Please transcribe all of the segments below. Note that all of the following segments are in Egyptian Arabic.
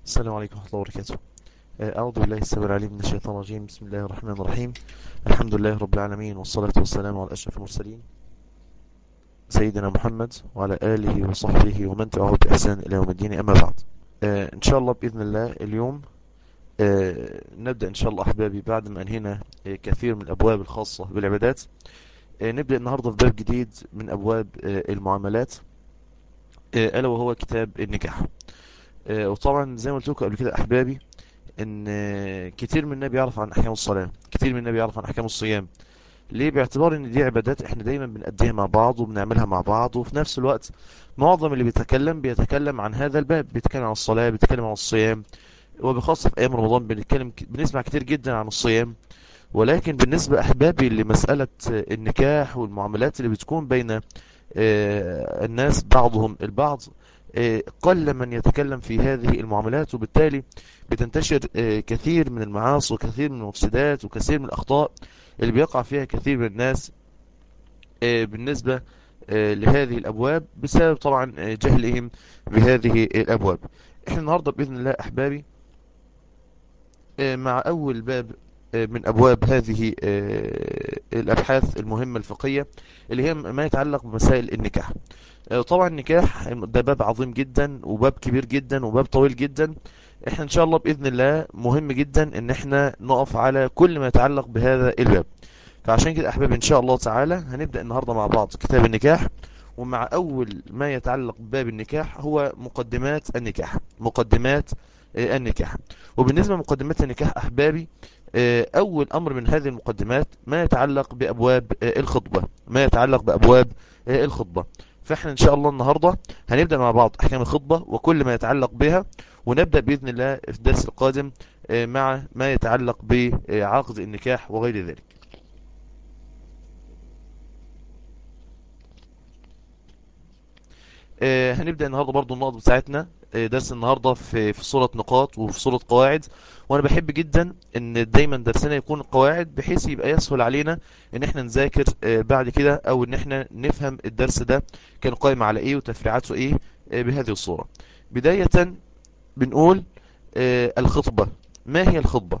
السلام عليكم ورحمة الله وبركاته أعوذ بالله السميع العليم من الشيطان الرجيم بسم الله الرحمن الرحيم الحمد لله رب العالمين والصلاة والسلام على أشرف المرسلين سيدنا محمد وعلى آله وصحبه ومن تبعه بإحسان إلى يوم الدين أما بعد آه إن شاء الله بإذن الله اليوم آه نبدأ إن شاء الله أحبابي بعد ما أنهينا آه كثير من الأبواب الخاصة بالعبادات آه نبدأ النهاردة في باب جديد من أبواب آه المعاملات آه ألا وهو كتاب النكاح آه وطبعا زي ما قلت لكم قبل كده أحبابي ان كتير منا بيعرف عن احكام الصلاة كتير منا بيعرف عن احكام الصيام ليه باعتبار ان دي عبادات احنا دايما بنأديها مع بعض وبنعملها مع بعض وفي نفس الوقت معظم اللي بيتكلم بيتكلم عن هذا الباب بيتكلم عن الصلاة بيتكلم عن الصيام وبخاصة في ايام رمضان بنتكلم بنسمع كتير جدا عن الصيام ولكن بالنسبة احبابي لمسألة النكاح والمعاملات اللي بتكون بين الناس بعضهم البعض قل من يتكلم في هذه المعاملات وبالتالي بتنتشر كثير من المعاصي وكثير من المفسدات وكثير من الأخطاء اللي بيقع فيها كثير من الناس بالنسبة لهذه الأبواب بسبب طبعا جهلهم بهذه الأبواب احنا النهاردة بإذن الله أحبابي مع أول باب من أبواب هذه الأبحاث المهمة الفقهية اللي هي ما يتعلق بمسائل النكاح طبعا النكاح ده باب عظيم جدا وباب كبير جدا وباب طويل جدا احنا ان شاء الله بإذن الله مهم جدا ان احنا نقف على كل ما يتعلق بهذا الباب فعشان كده احبابي ان شاء الله تعالى هنبدأ النهاردة مع بعض كتاب النكاح ومع اول ما يتعلق بباب النكاح هو مقدمات النكاح مقدمات النكاح وبالنسبة لمقدمات النكاح احبابي اول امر من هذه المقدمات ما يتعلق بابواب الخطبة ما يتعلق بابواب الخطبة فاحنا ان شاء الله النهاردة هنبدأ مع بعض احكام الخطبة وكل ما يتعلق بها ونبدأ بإذن الله في الدرس القادم مع ما يتعلق بعقد النكاح وغير ذلك هنبدأ النهاردة برضو النقط بتاعتنا درس النهاردة في في صورة نقاط وفي صورة قواعد وانا بحب جدا ان دايما درسنا يكون قواعد بحيث يبقى يسهل علينا ان احنا نذاكر بعد كده او ان احنا نفهم الدرس ده كان قائم على ايه وتفريعاته ايه بهذه الصورة بداية بنقول الخطبة ما هي الخطبة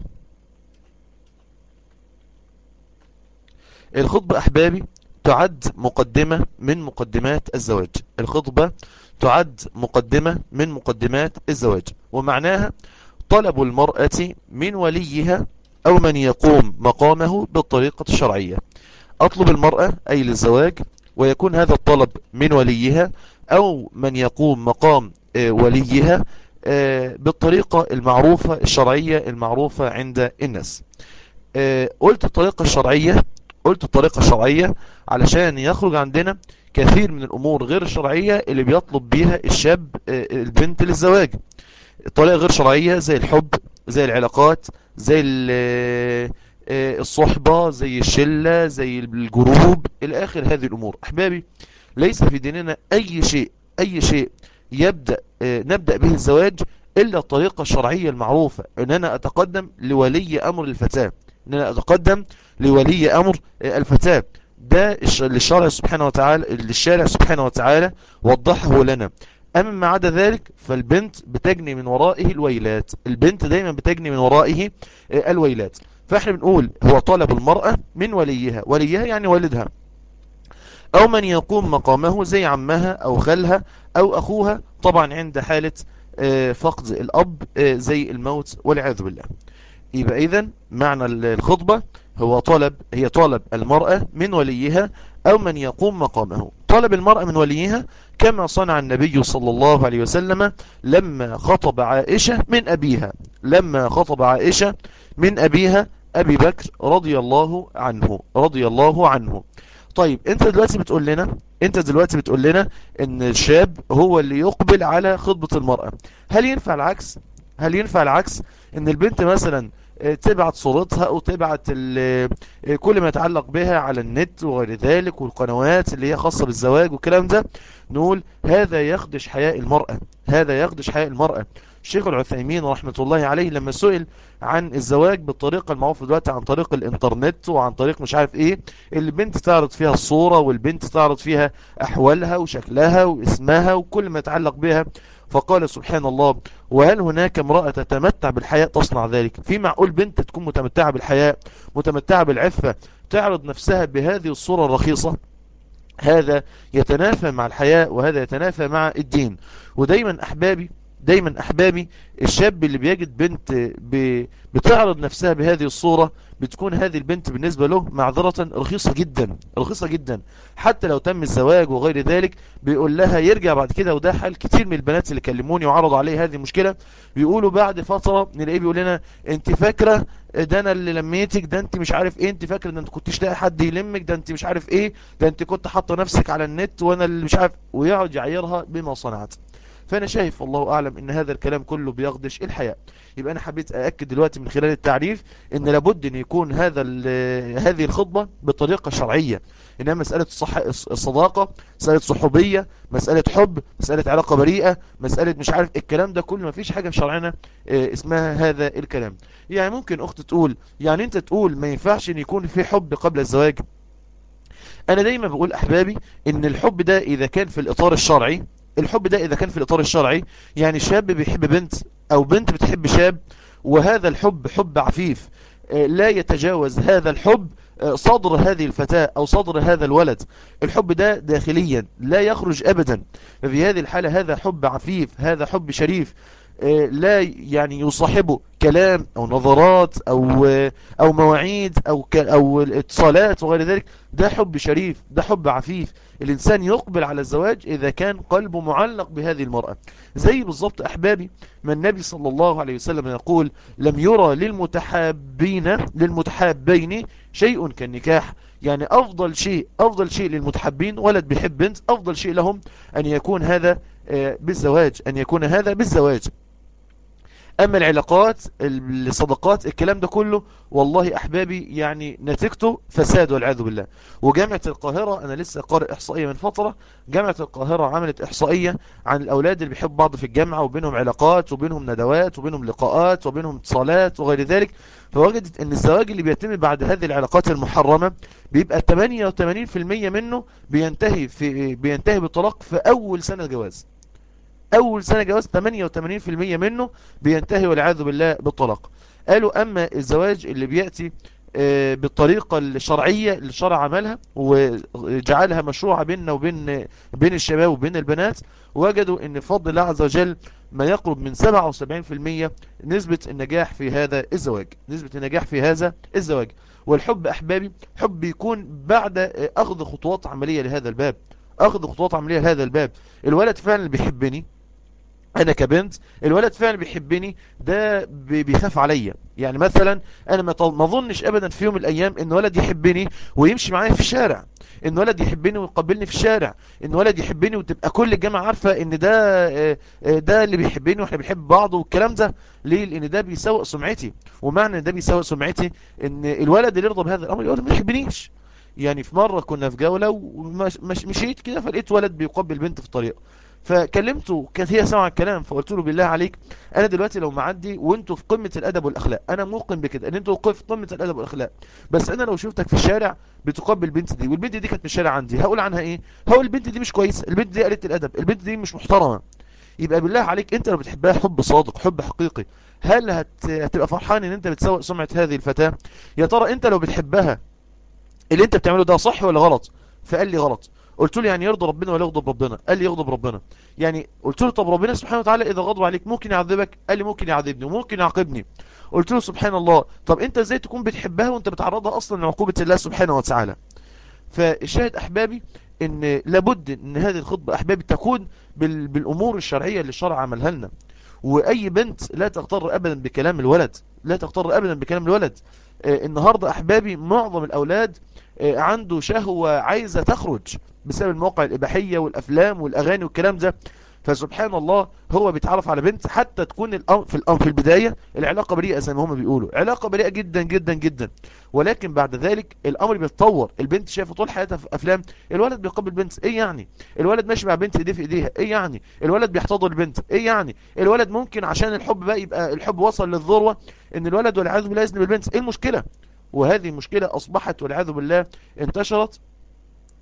الخطبة احبابي تعد مقدمة من مقدمات الزواج الخطبة تعد مقدمة من مقدمات الزواج ومعناها طلب المرأة من وليها أو من يقوم مقامه بالطريقة الشرعية أطلب المرأة أي للزواج ويكون هذا الطلب من وليها أو من يقوم مقام وليها بالطريقة المعروفة الشرعية المعروفة عند الناس قلت الطريقة الشرعية قلت الطريقة الشرعية علشان يخرج عندنا كثير من الأمور غير الشرعية اللي بيطلب بيها الشاب البنت للزواج الطريقة غير شرعية زي الحب زي العلاقات زي الصحبة زي الشلة زي الجروب إلى آخر هذه الأمور أحبابي ليس في ديننا أي شيء أي شيء يبدأ نبدأ به الزواج إلا الطريقة الشرعية المعروفة أن أنا أتقدم لولي أمر الفتاة أن أنا أتقدم لولي أمر الفتاة ده للشارع سبحانه وتعالى للشارع سبحانه وتعالى وضحه لنا أما ما عدا ذلك فالبنت بتجني من ورائه الويلات البنت دايما بتجني من ورائه الويلات فاحنا بنقول هو طلب المرأة من وليها وليها يعني والدها أو من يقوم مقامه زي عمها أو خالها أو أخوها طبعا عند حالة فقد الأب زي الموت والعياذ بالله يبقى إذن معنى الخطبة هو طلب هي طلب المرأة من وليها أو من يقوم مقامه طلب المرأة من وليها كما صنع النبي صلى الله عليه وسلم لما خطب عائشة من أبيها لما خطب عائشة من أبيها أبي بكر رضي الله عنه رضي الله عنه طيب انت دلوقتي بتقول لنا انت دلوقتي بتقول لنا ان الشاب هو اللي يقبل على خطبة المرأة هل ينفع العكس هل ينفع العكس ان البنت مثلا تبعت صورتها او تبعت كل ما يتعلق بها على النت وغير ذلك والقنوات اللي هي خاصة بالزواج والكلام ده نقول هذا يخدش حياء المرأة هذا يخدش حياء المرأة الشيخ العثيمين رحمة الله عليه لما سئل عن الزواج بالطريقة المعروفة دلوقتي عن طريق الانترنت وعن طريق مش عارف ايه البنت تعرض فيها الصورة والبنت تعرض فيها احوالها وشكلها واسمها وكل ما يتعلق بها فقال سبحان الله وهل هناك امرأة تتمتع بالحياة تصنع ذلك في معقول بنت تكون متمتعة بالحياة متمتعة بالعفة تعرض نفسها بهذه الصورة الرخيصة هذا يتنافى مع الحياة وهذا يتنافى مع الدين ودايما أحبابي دايما أحبابي الشاب اللي بيجد بنت بتعرض نفسها بهذه الصورة بتكون هذه البنت بالنسبة له معذرة رخيصة جدا رخيصة جدا حتى لو تم الزواج وغير ذلك بيقول لها يرجع بعد كده وده حال كتير من البنات اللي كلموني وعرضوا عليه هذه المشكلة بيقولوا بعد فترة نلاقيه بيقول لنا انت فاكرة ده انا اللي لميتك ده انت مش عارف ايه انت فاكرة ده انت كنتش لاقي حد يلمك ده انت مش عارف ايه ده انت كنت حاطه نفسك على النت وانا اللي مش عارف ويقعد يعيرها بما صنعت فأنا شايف الله أعلم أن هذا الكلام كله بيغدش الحياة يبقى أنا حبيت أأكد دلوقتي من خلال التعريف أن لابد أن يكون هذا هذه الخطبة بطريقة شرعية إنها مسألة الصح... الصداقة مسألة صحوبية مسألة حب مسألة علاقة بريئة مسألة مش عارف الكلام ده كله ما فيش حاجة في شرعنا اسمها هذا الكلام يعني ممكن أخت تقول يعني أنت تقول ما ينفعش أن يكون في حب قبل الزواج أنا دايما بقول أحبابي أن الحب ده إذا كان في الإطار الشرعي الحب ده إذا كان في الإطار الشرعي يعني شاب بيحب بنت أو بنت بتحب شاب وهذا الحب حب عفيف لا يتجاوز هذا الحب صدر هذه الفتاة أو صدر هذا الولد الحب ده داخليا لا يخرج أبدا ففي هذه الحالة هذا حب عفيف هذا حب شريف لا يعني يصاحبه كلام أو نظرات أو أو مواعيد أو أو اتصالات وغير ذلك ده حب شريف ده حب عفيف الإنسان يقبل على الزواج إذا كان قلبه معلق بهذه المرأة زي بالضبط أحبابي ما النبي صلى الله عليه وسلم يقول لم يرى للمتحابين للمتحابين شيء كالنكاح يعني أفضل شيء أفضل شيء للمتحبين ولد بيحب بنت أفضل شيء لهم أن يكون هذا بالزواج أن يكون هذا بالزواج أما العلاقات الصداقات الكلام ده كله والله أحبابي يعني نتيجته فساد والعياذ بالله وجامعة القاهرة أنا لسه قارئ إحصائية من فترة جامعة القاهرة عملت إحصائية عن الأولاد اللي بيحبوا بعض في الجامعة وبينهم علاقات وبينهم ندوات وبينهم لقاءات وبينهم اتصالات وغير ذلك فوجدت أن الزواج اللي بيتم بعد هذه العلاقات المحرمة بيبقى 88% منه بينتهي في بينتهي بالطلاق في أول سنة جواز اول سنة جواز 88% منه بينتهي والعياذ بالله بالطلاق قالوا اما الزواج اللي بيأتي بالطريقة الشرعية اللي الشرع عملها وجعلها مشروعة بيننا وبين بين الشباب وبين البنات وجدوا ان بفضل الله عز وجل ما يقرب من 77% نسبة النجاح في هذا الزواج نسبة النجاح في هذا الزواج والحب احبابي حب يكون بعد اخذ خطوات عملية لهذا الباب اخذ خطوات عملية لهذا الباب الولد فعلا بيحبني انا كبنت الولد فعلا بيحبني ده بيخاف عليا يعني مثلا انا ما اظنش ابدا في يوم من الايام ان ولد يحبني ويمشي معايا في الشارع ان ولد يحبني ويقبلني في الشارع ان ولد يحبني وتبقى كل الجامعه عارفه ان ده ده اللي بيحبني واحنا بنحب بعض والكلام ده ليه لان ده بيسوق سمعتي ومعنى ان ده بيسوق سمعتي ان الولد اللي يرضى بهذا الامر يقول ما يحبنيش يعني في مرة كنا في جولة ومشيت كده فلقيت ولد بيقبل بنت في الطريق فكلمته كانت هي سمع الكلام فقلت له بالله عليك انا دلوقتي لو معدي وانتوا في قمة الادب والاخلاق انا موقن بكده ان انتوا في قمة الادب والاخلاق بس انا لو شفتك في الشارع بتقبل البنت دي والبنت دي كانت في الشارع عندي هقول عنها ايه هقول البنت دي مش كويسه البنت دي قلت الادب البنت دي مش محترمه يبقى بالله عليك انت لو بتحبها حب صادق حب حقيقي هل هت... هتبقى فرحان ان انت بتسوق سمعة هذه الفتاة يا ترى انت لو بتحبها اللي انت بتعمله ده صح ولا غلط فقال لي غلط قلت له يعني يرضى ربنا ولا يغضب ربنا قال لي يغضب ربنا يعني قلت له طب ربنا سبحانه وتعالى اذا غضب عليك ممكن يعذبك قال لي ممكن يعذبني وممكن يعاقبني قلت له سبحان الله طب انت ازاي تكون بتحبها وانت بتعرضها اصلا لعقوبة الله سبحانه وتعالى فالشاهد احبابي ان لابد ان هذه الخطبة احبابي تكون بالامور الشرعية اللي الشرع عملها لنا واي بنت لا تغتر ابدا بكلام الولد لا تغتر ابدا بكلام الولد آه النهاردة احبابي معظم الاولاد آه عنده شهوة عايزة تخرج بسبب المواقع الاباحية والافلام والاغاني والكلام ده فسبحان الله هو بيتعرف على بنت حتى تكون الأمر في الأمر في البداية العلاقة بريئة زي ما هم بيقولوا علاقة بريئة جدا جدا جدا ولكن بعد ذلك الأمر بيتطور البنت شايفه طول حياتها في أفلام الولد بيقبل بنت إيه يعني الولد ماشي مع بنت إيديه في إيديها إيه يعني الولد بيحتضن البنت إيه يعني الولد ممكن عشان الحب بقى يبقى الحب وصل للذروة إن الولد والعياذ بالله يذنب البنت إيه المشكلة وهذه المشكلة أصبحت والعياذ بالله انتشرت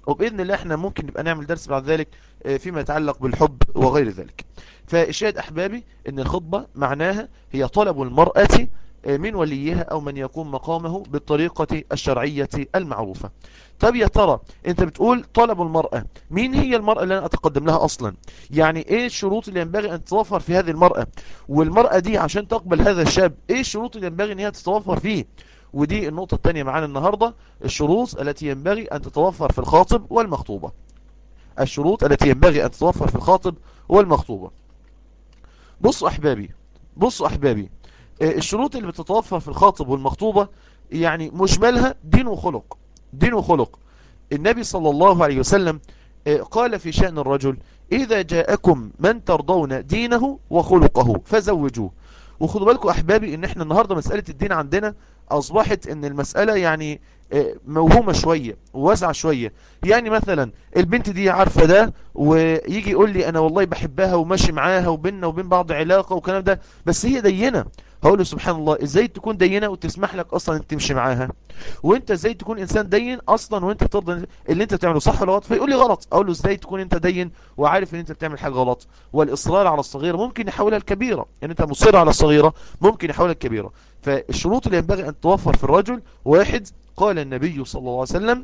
وبإذن الله احنا ممكن نبقى نعمل درس بعد ذلك فيما يتعلق بالحب وغير ذلك فالشاهد أحبابي ان الخطبة معناها هي طلب المرأة من وليها أو من يقوم مقامه بالطريقة الشرعية المعروفة طب يا ترى انت بتقول طلب المرأة مين هي المرأة اللي انا اتقدم لها اصلا يعني ايه الشروط اللي ينبغي ان تتوفر في هذه المرأة والمرأة دي عشان تقبل هذا الشاب ايه الشروط اللي ينبغي ان هي تتوفر فيه ودي النقطة الثانية معانا النهاردة الشروط التي ينبغي ان تتوفر في الخاطب والمخطوبة الشروط التي ينبغي ان تتوفر في الخاطب والمخطوبة بصوا احبابي بصوا احبابي الشروط اللي بتتوفر في الخاطب والمخطوبة يعني مجملها دين وخلق دين وخلق النبي صلى الله عليه وسلم قال في شأن الرجل إذا جاءكم من ترضون دينه وخلقه فزوجوه وخدوا بالكم أحبابي إن إحنا النهاردة مسألة الدين عندنا أصبحت إن المسألة يعني موهومة شوية وواسعة شوية يعني مثلا البنت دي عارفة ده ويجي يقول لي أنا والله بحبها وماشي معاها وبيننا وبين بعض علاقة وكلام ده بس هي دينة هقول له سبحان الله ازاي تكون دينة وتسمح لك اصلا انت تمشي معاها وانت ازاي تكون انسان دين اصلا وانت ترضى اللي انت بتعمله صح ولا غلط فيقول لي غلط اقول له ازاي تكون انت دين وعارف ان انت بتعمل حاجة غلط والاصرار على الصغيرة ممكن يحولها الكبيرة يعني انت مصر على الصغيرة ممكن يحولها الكبيرة فالشروط اللي ينبغي ان توفر في الرجل واحد قال النبي صلى الله عليه وسلم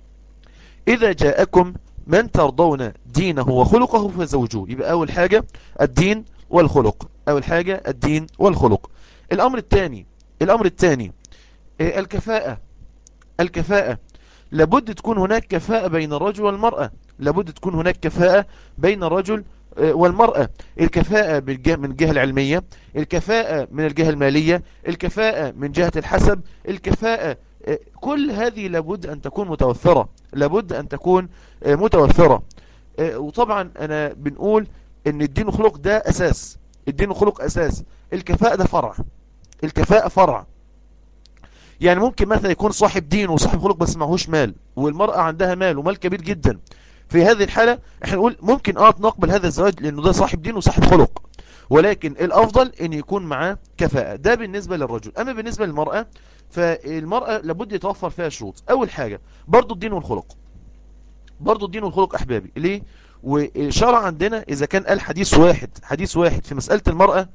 اذا جاءكم من ترضون دينه وخلقه فزوجوه يبقى اول حاجة الدين والخلق اول حاجة الدين والخلق الامر الثاني الامر الثاني الكفاءة الكفاءة لابد تكون هناك كفاءة بين الرجل والمرأة لابد تكون هناك كفاءة بين الرجل والمرأة الكفاءة من الجهة العلمية الكفاءة من الجهة المالية الكفاءة من جهة الحسب الكفاءة كل هذه لابد أن تكون متوفرة لابد أن تكون متوفرة وطبعا أنا بنقول أن الدين وخلق ده أساس الدين وخلق أساس الكفاءة ده فرع الكفاءة فرع يعني ممكن مثلا يكون صاحب دين وصاحب خلق بس معهوش مال والمرأة عندها مال ومال كبير جدا في هذه الحالة احنا نقول ممكن اه نقبل هذا الزواج لانه ده صاحب دين وصاحب خلق ولكن الافضل ان يكون معاه كفاءة ده بالنسبة للرجل اما بالنسبة للمرأة فالمرأة لابد يتوفر فيها شروط اول حاجة برضو الدين والخلق برضو الدين والخلق احبابي ليه وشرع عندنا اذا كان قال حديث واحد حديث واحد في مسألة المرأة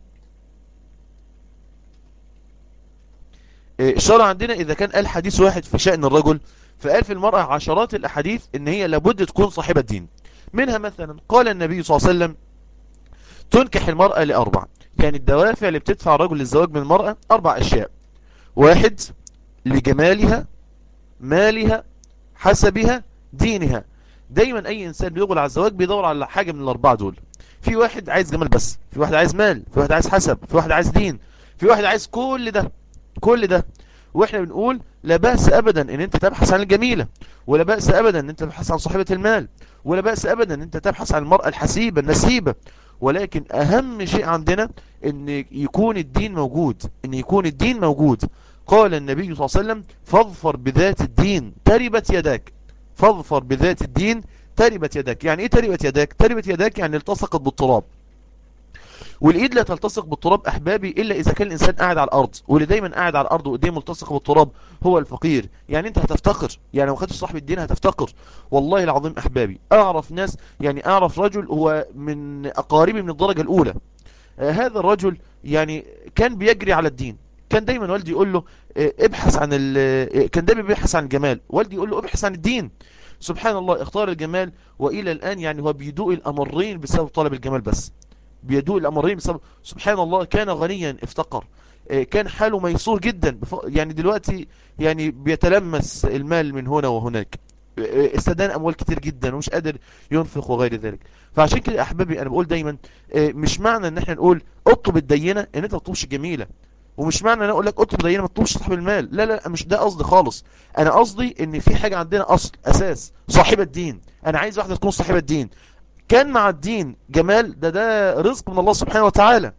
الشرع عندنا اذا كان قال حديث واحد في شأن الرجل فقال في المرأة عشرات الاحاديث ان هي لابد تكون صاحبة دين منها مثلا قال النبي صلى الله عليه وسلم تنكح المرأة لأربع يعني الدوافع اللي بتدفع الرجل للزواج من المرأة أربع أشياء واحد لجمالها مالها حسبها دينها دايما أي إنسان بيقبل على الزواج بيدور على حاجة من الأربعة دول في واحد عايز جمال بس في واحد عايز مال في واحد عايز حسب في واحد عايز دين في واحد عايز كل ده كل ده واحنا بنقول لا بأس ابدا ان انت تبحث عن الجميلة ولا بأس ابدا ان انت تبحث عن صاحبة المال ولا بأس ابدا ان انت تبحث عن المرأة الحسيبة النسيبة ولكن اهم شيء عندنا ان يكون الدين موجود ان يكون الدين موجود قال النبي صلى الله عليه وسلم فاظفر بذات الدين تربت يداك فاظفر بذات الدين تربت يداك يعني ايه تربت يداك تربت يداك يعني التصقت بالتراب والايد لا تلتصق بالتراب احبابي الا اذا كان الانسان قاعد على الارض واللي دايما قاعد على الارض وايديه ملتصقه بالتراب هو الفقير يعني انت هتفتقر يعني لو خدتش صاحب الدين هتفتقر والله العظيم احبابي اعرف ناس يعني اعرف رجل هو من اقاربي من الدرجه الاولى آه هذا الرجل يعني كان بيجري على الدين كان دايما والدي يقول له آه ابحث عن ال... كان دايما بيبحث عن الجمال والدي يقول له ابحث عن الدين سبحان الله اختار الجمال والى الان يعني هو بيدوق الامرين بسبب طلب الجمال بس بيدوق الأمرين بسبب سبحان الله كان غنيا افتقر كان حاله ميسور جدا يعني دلوقتي يعني بيتلمس المال من هنا وهناك استدان أموال كتير جدا ومش قادر ينفق وغير ذلك فعشان كده أحبابي أنا بقول دايما مش معنى ان احنا نقول اطلب الدينة ان انت ما تطلبش جميلة ومش معنى ان انا اقول لك اطلب دينة ما تطلبش صاحب المال لا لا مش ده قصدي خالص انا قصدي ان في حاجة عندنا اصل اساس صاحبة الدين انا عايز واحدة تكون صاحبة الدين كان مع الدين جمال ده ده رزق من الله سبحانه وتعالى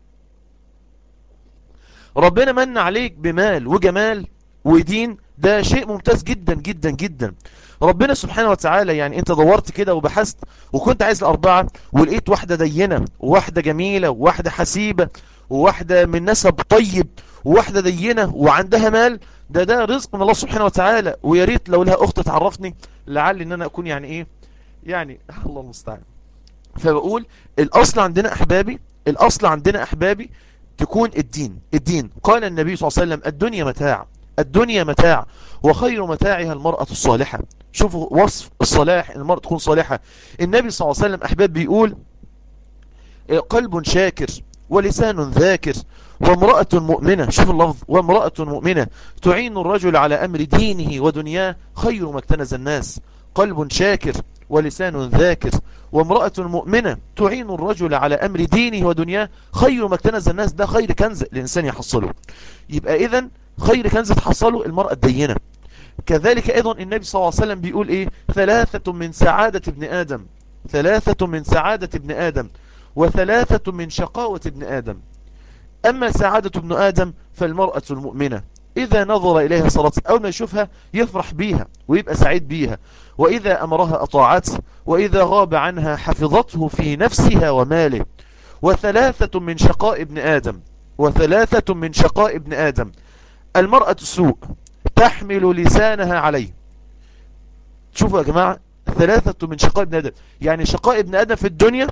ربنا من عليك بمال وجمال ودين ده شيء ممتاز جدا جدا جدا ربنا سبحانه وتعالى يعني انت دورت كده وبحثت وكنت عايز الاربعة ولقيت واحدة دينة وواحدة جميلة وواحدة حسيبة وواحدة من نسب طيب وواحدة دينة وعندها مال ده ده رزق من الله سبحانه وتعالى ويا ريت لو لها اخت تعرفني لعل ان انا اكون يعني ايه يعني الله المستعان فبقول الاصل عندنا احبابي الاصل عندنا احبابي تكون الدين الدين قال النبي صلى الله عليه وسلم الدنيا متاع الدنيا متاع وخير متاعها المرأة الصالحة شوفوا وصف الصلاح المرأة تكون صالحة النبي صلى الله عليه وسلم أحباب بيقول قلب شاكر ولسان ذاكر وامرأة مؤمنة شوف اللفظ وامرأة مؤمنة تعين الرجل على أمر دينه ودنياه خير ما اكتنز الناس قلب شاكر ولسان ذاكر وامرأة مؤمنة تعين الرجل على أمر دينه ودنياه خير ما اكتنز الناس ده خير كنز الإنسان يحصله يبقى إذن خير كنز تحصله المرأة الدينة كذلك أيضا النبي صلى الله عليه وسلم بيقول إيه ثلاثة من سعادة ابن آدم ثلاثة من سعادة ابن آدم وثلاثة من شقاوة ابن آدم أما سعادة ابن آدم فالمرأة المؤمنة إذا نظر إليها صلاة أو ما يشوفها يفرح بيها ويبقى سعيد بيها وإذا أمرها أطاعته وإذا غاب عنها حفظته في نفسها وماله وثلاثة من شقاء ابن آدم وثلاثة من شقاء ابن آدم المرأة السوء تحمل لسانها عليه شوفوا يا جماعة ثلاثة من شقاء ابن آدم يعني شقاء ابن آدم في الدنيا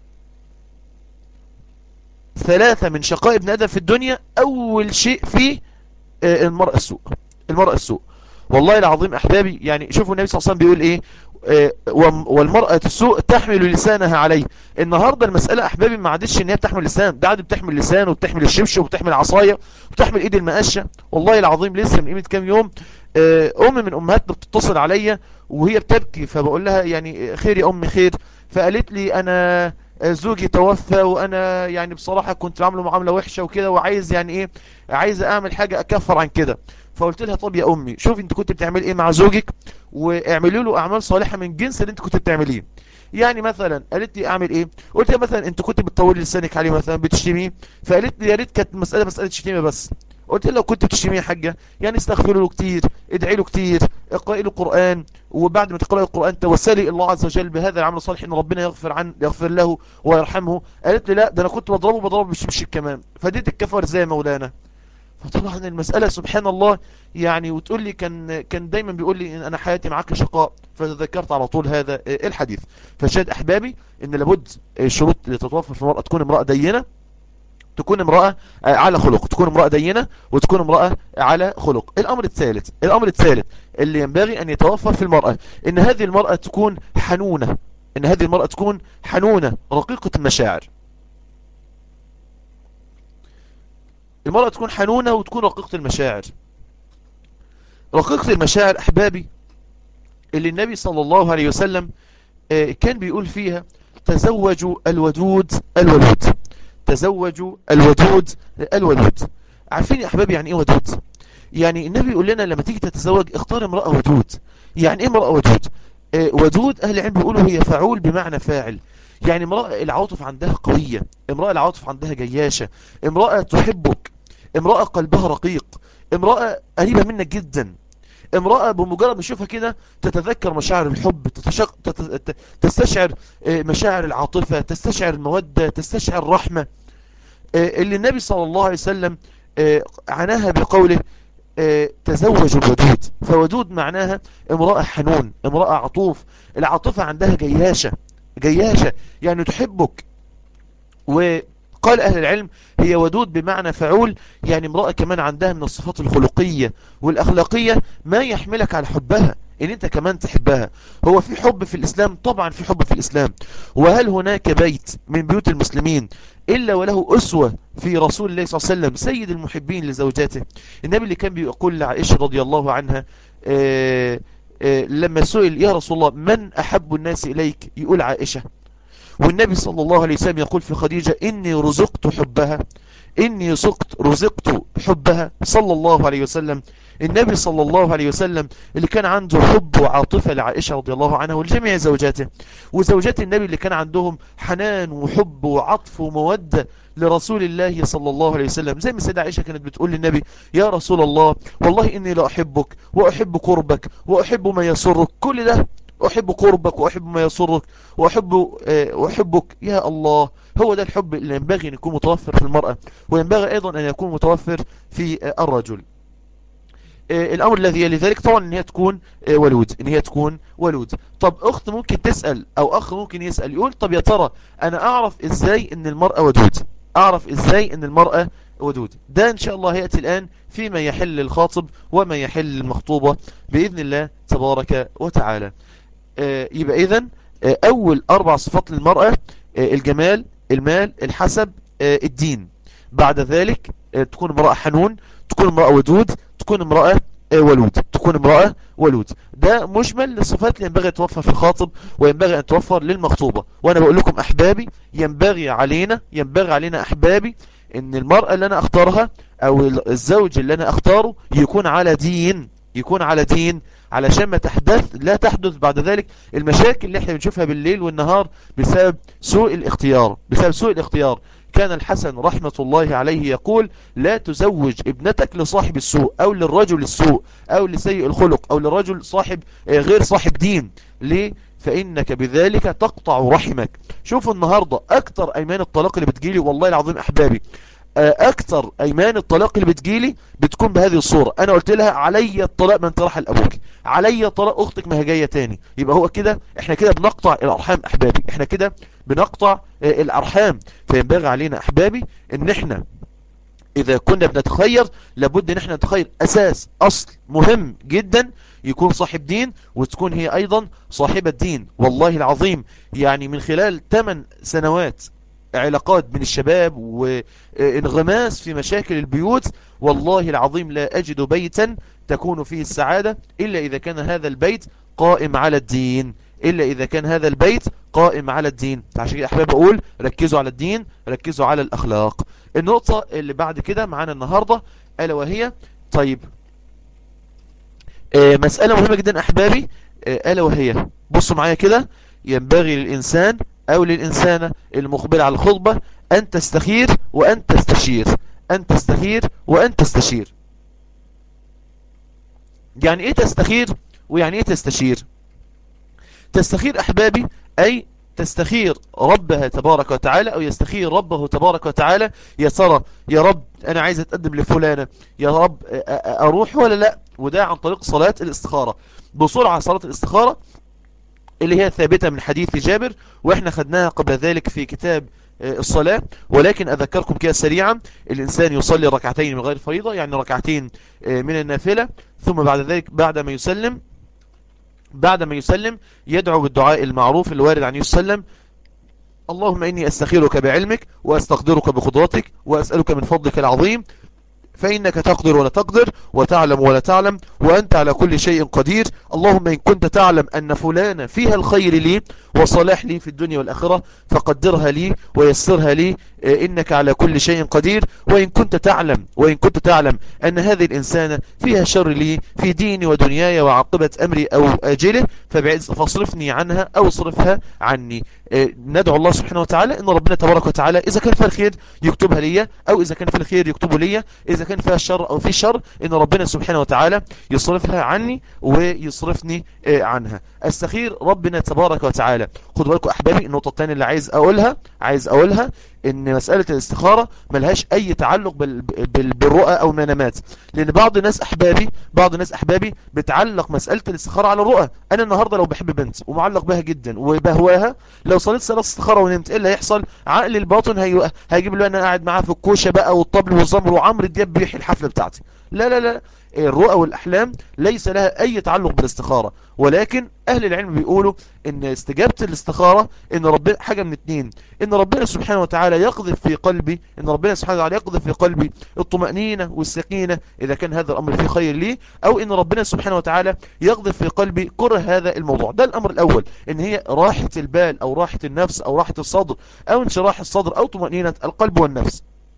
ثلاثة من شقاء ابن آدم في الدنيا أول شيء فيه المرأة السوء المرأة السوء والله العظيم أحبابي يعني شوفوا النبي صلى الله عليه وسلم بيقول إيه والمرأة السوء تحمل لسانها عليه النهاردة المسألة أحبابي ما عادتش إن هي بتحمل لسان ده عاد بتحمل لسان وبتحمل الشبشب وبتحمل عصاية وبتحمل إيد المقشة والله العظيم لسه من قيمة كام يوم أم من أمهاتنا بتتصل عليا وهي بتبكي فبقول لها يعني خير يا أمي خير فقالت لي أنا زوجي توفى وانا يعني بصراحة كنت عامله معاملة وحشة وكده وعايز يعني ايه عايز اعمل حاجة اكفر عن كده فقلت لها طب يا امي شوفي انت كنت بتعمل ايه مع زوجك واعملي له اعمال صالحة من جنس اللي انت كنت بتعمليه يعني مثلا قالت لي اعمل ايه قلت لها مثلا انت كنت بتطولي لسانك عليه مثلا بتشتميه فقالت لي يا ريت كانت مسألة مسألة شتيمة بس قلت له لو كنت بتشتميه يا حاجة يعني استغفروا له كتير ادعي له كتير اقرأي له القرآن وبعد ما تقرأي القرآن توسلي الله عز وجل بهذا العمل الصالح ان ربنا يغفر عن يغفر له ويرحمه قالت لي لا ده انا كنت بضربه بضربه بالشبشب كمان فدي تتكفر زي مولانا فطبعا المسألة سبحان الله يعني وتقول لي كان كان دايما بيقول لي ان انا حياتي معاك شقاء فتذكرت على طول هذا الحديث فشاهد احبابي ان لابد الشروط اللي تتوفر في المرأة تكون امرأة دينة تكون امرأة على خلق تكون امرأة دينة وتكون امرأة على خلق الامر الثالث الامر الثالث اللي ينبغي ان يتوفر في المرأة ان هذه المرأة تكون حنونة ان هذه المرأة تكون حنونة رقيقة المشاعر المرأة تكون حنونة وتكون رقيقة المشاعر رقيقة المشاعر أحبابي اللي النبي صلى الله عليه وسلم كان بيقول فيها تزوجوا الودود الولود تزوجوا الودود الولود عارفين يا أحبابي يعني إيه ودود يعني النبي يقول لنا لما تيجي تتزوج اختار امرأة ودود يعني إيه امرأة ودود ودود أهل العلم بيقولوا هي فعول بمعنى فاعل يعني امرأة العاطف عندها قوية امرأة العاطف عندها جياشة امرأة تحبك امرأة قلبها رقيق امرأة قريبة منك جدا امرأة بمجرد ما تشوفها كده تتذكر مشاعر الحب تتشق... تت... تستشعر مشاعر العاطفة تستشعر المودة تستشعر الرحمة اللي النبي صلى الله عليه وسلم عناها بقوله تزوج الودود فودود معناها امرأة حنون امرأة عطوف العاطفة عندها جياشة جياشة يعني تحبك وقال أهل العلم هي ودود بمعنى فعول يعني امرأة كمان عندها من الصفات الخلقية والأخلاقية ما يحملك على حبها ان انت كمان تحبها هو في حب في الاسلام طبعا في حب في الاسلام وهل هناك بيت من بيوت المسلمين الا وله اسوة في رسول الله صلى الله عليه وسلم سيد المحبين لزوجاته النبي اللي كان بيقول لعائشة رضي الله عنها آآ آآ لما سئل يا رسول الله من احب الناس اليك يقول عائشة والنبي صلى الله عليه وسلم يقول في خديجة إني رزقت حبها إني رزقت رزقت حبها صلى الله عليه وسلم النبي صلى الله عليه وسلم اللي كان عنده حب وعاطفة لعائشة رضي الله عنها ولجميع زوجاته وزوجات النبي اللي كان عندهم حنان وحب وعطف ومودة لرسول الله صلى الله عليه وسلم زي ما سيدة عائشة كانت بتقول للنبي يا رسول الله والله إني لا أحبك وأحب قربك وأحب ما يسرك كل ده أحب قربك وأحب ما يسرك وأحب وأحبك يا الله هو ده الحب اللي ينبغي أن يكون متوفر في المرأة وينبغي أيضا أن يكون متوفر في الرجل الأمر الذي يلي ذلك طبعا أن هي تكون ولود أن هي تكون ولود طب أخت ممكن تسأل أو أخ ممكن يسأل يقول طب يا ترى أنا أعرف إزاي أن المرأة ودود أعرف إزاي أن المرأة ودود ده إن شاء الله يأتي الآن فيما يحل الخاطب وما يحل المخطوبة بإذن الله تبارك وتعالى يبقى إذن أول أربع صفات للمرأة الجمال المال الحسب الدين بعد ذلك تكون امرأة حنون تكون امرأة ودود تكون امرأة ولود تكون امرأة ولود ده مجمل للصفات اللي ينبغي توفر في الخاطب وينبغي أن توفر للمخطوبة وأنا بقول لكم أحبابي ينبغي علينا ينبغي علينا أحبابي ان المرأة اللي انا اختارها او الزوج اللي انا اختاره يكون على دين يكون على دين علشان ما تحدث لا تحدث بعد ذلك المشاكل اللي احنا بنشوفها بالليل والنهار بسبب سوء الاختيار بسبب سوء الاختيار كان الحسن رحمة الله عليه يقول لا تزوج ابنتك لصاحب السوء او للرجل السوء او لسيء الخلق او للرجل صاحب غير صاحب دين ليه فإنك بذلك تقطع رحمك شوفوا النهاردة أكتر أيمان الطلاق اللي بتجيلي والله العظيم أحبابي أكتر أيمان الطلاق اللي بتجيلي بتكون بهذه الصورة أنا قلت لها علي الطلاق من طرح لأبوك علي طلاق أختك ما هي جاية تاني يبقى هو كده إحنا كده بنقطع الأرحام أحبابي إحنا كده بنقطع الأرحام فينبغي علينا أحبابي إن إحنا إذا كنا بنتخير لابد إن إحنا نتخير أساس أصل مهم جدا يكون صاحب دين وتكون هي أيضا صاحبة دين والله العظيم يعني من خلال 8 سنوات علاقات بين الشباب وانغماس في مشاكل البيوت والله العظيم لا أجد بيتا تكون فيه السعادة إلا إذا كان هذا البيت قائم على الدين إلا إذا كان هذا البيت قائم على الدين عشان كده أحباب أقول ركزوا على الدين ركزوا على الأخلاق النقطة اللي بعد كده معانا النهاردة ألا وهي طيب آه مسألة مهمة جدا أحبابي آه ألا وهي بصوا معايا كده ينبغي للإنسان أو للإنسانة المقبلة على الخطبة أن تستخير وأن تستشير أن تستخير وأن تستشير يعني إيه تستخير ويعني إيه تستشير تستخير أحبابي أي تستخير ربها تبارك وتعالى أو يستخير ربه تبارك وتعالى يا ترى يا رب أنا عايز أتقدم لفلانة يا رب أروح ولا لا وده عن طريق صلاة الاستخارة بسرعة صلاة الاستخارة اللي هي ثابتة من حديث جابر وإحنا خدناها قبل ذلك في كتاب الصلاة ولكن أذكركم كده سريعا الإنسان يصلي ركعتين من غير فريضة يعني ركعتين من النافلة ثم بعد ذلك بعد ما يسلم بعد ما يسلم يدعو بالدعاء المعروف الوارد عن يسلم اللهم إني أستخيرك بعلمك وأستقدرك بقدرتك وأسألك من فضلك العظيم فإنك تقدر ولا تقدر وتعلم ولا تعلم وأنت على كل شيء قدير اللهم إن كنت تعلم أن فلان فيها الخير لي وصلاح لي في الدنيا والآخرة فقدرها لي ويسرها لي إنك على كل شيء قدير وإن كنت تعلم وإن كنت تعلم أن هذه الإنسانة فيها شر لي في ديني ودنياي وعاقبة أمري أو آجله فاصرفني عنها أو اصرفها عني ندعو الله سبحانه وتعالى إن ربنا تبارك وتعالى إذا كان فيها الخير يكتبها لي أو إذا كان فيها الخير يكتبه لي إذا كان فيها الشر أو في شر إن ربنا سبحانه وتعالى يصرفها عني ويصرفني عنها استخير ربنا تبارك وتعالى خدوا بالكم أحبابي النقطة الثانية اللي عايز أقولها عايز أقولها ان مسألة الاستخارة ملهاش اي تعلق بال... بال... بالرؤى او المنامات لان بعض الناس احبابي بعض الناس احبابي بتعلق مسألة الاستخارة على الرؤى انا النهاردة لو بحب بنت ومعلق بها جدا وبهواها لو صليت صلاة استخارة ونمت ايه اللي هيحصل عقل الباطن هي... هيجيب له انا قاعد معاه في الكوشة بقى والطبل والزمر وعمرو دياب بيحيي الحفلة بتاعتي لا لا لا الرؤى والأحلام ليس لها أي تعلق بالاستخارة ولكن أهل العلم بيقولوا إن استجابة الاستخارة إن ربنا حاجة من اتنين إن ربنا سبحانه وتعالى يقذف في قلبي إن ربنا سبحانه وتعالى يقذف في قلبي الطمأنينة والسكينة إذا كان هذا الأمر فيه خير لي أو إن ربنا سبحانه وتعالى يقذف في قلبي كره هذا الموضوع ده الأمر الأول إن هي راحة البال أو راحة النفس أو راحة الصدر أو انشراح الصدر أو طمأنينة القلب والنفس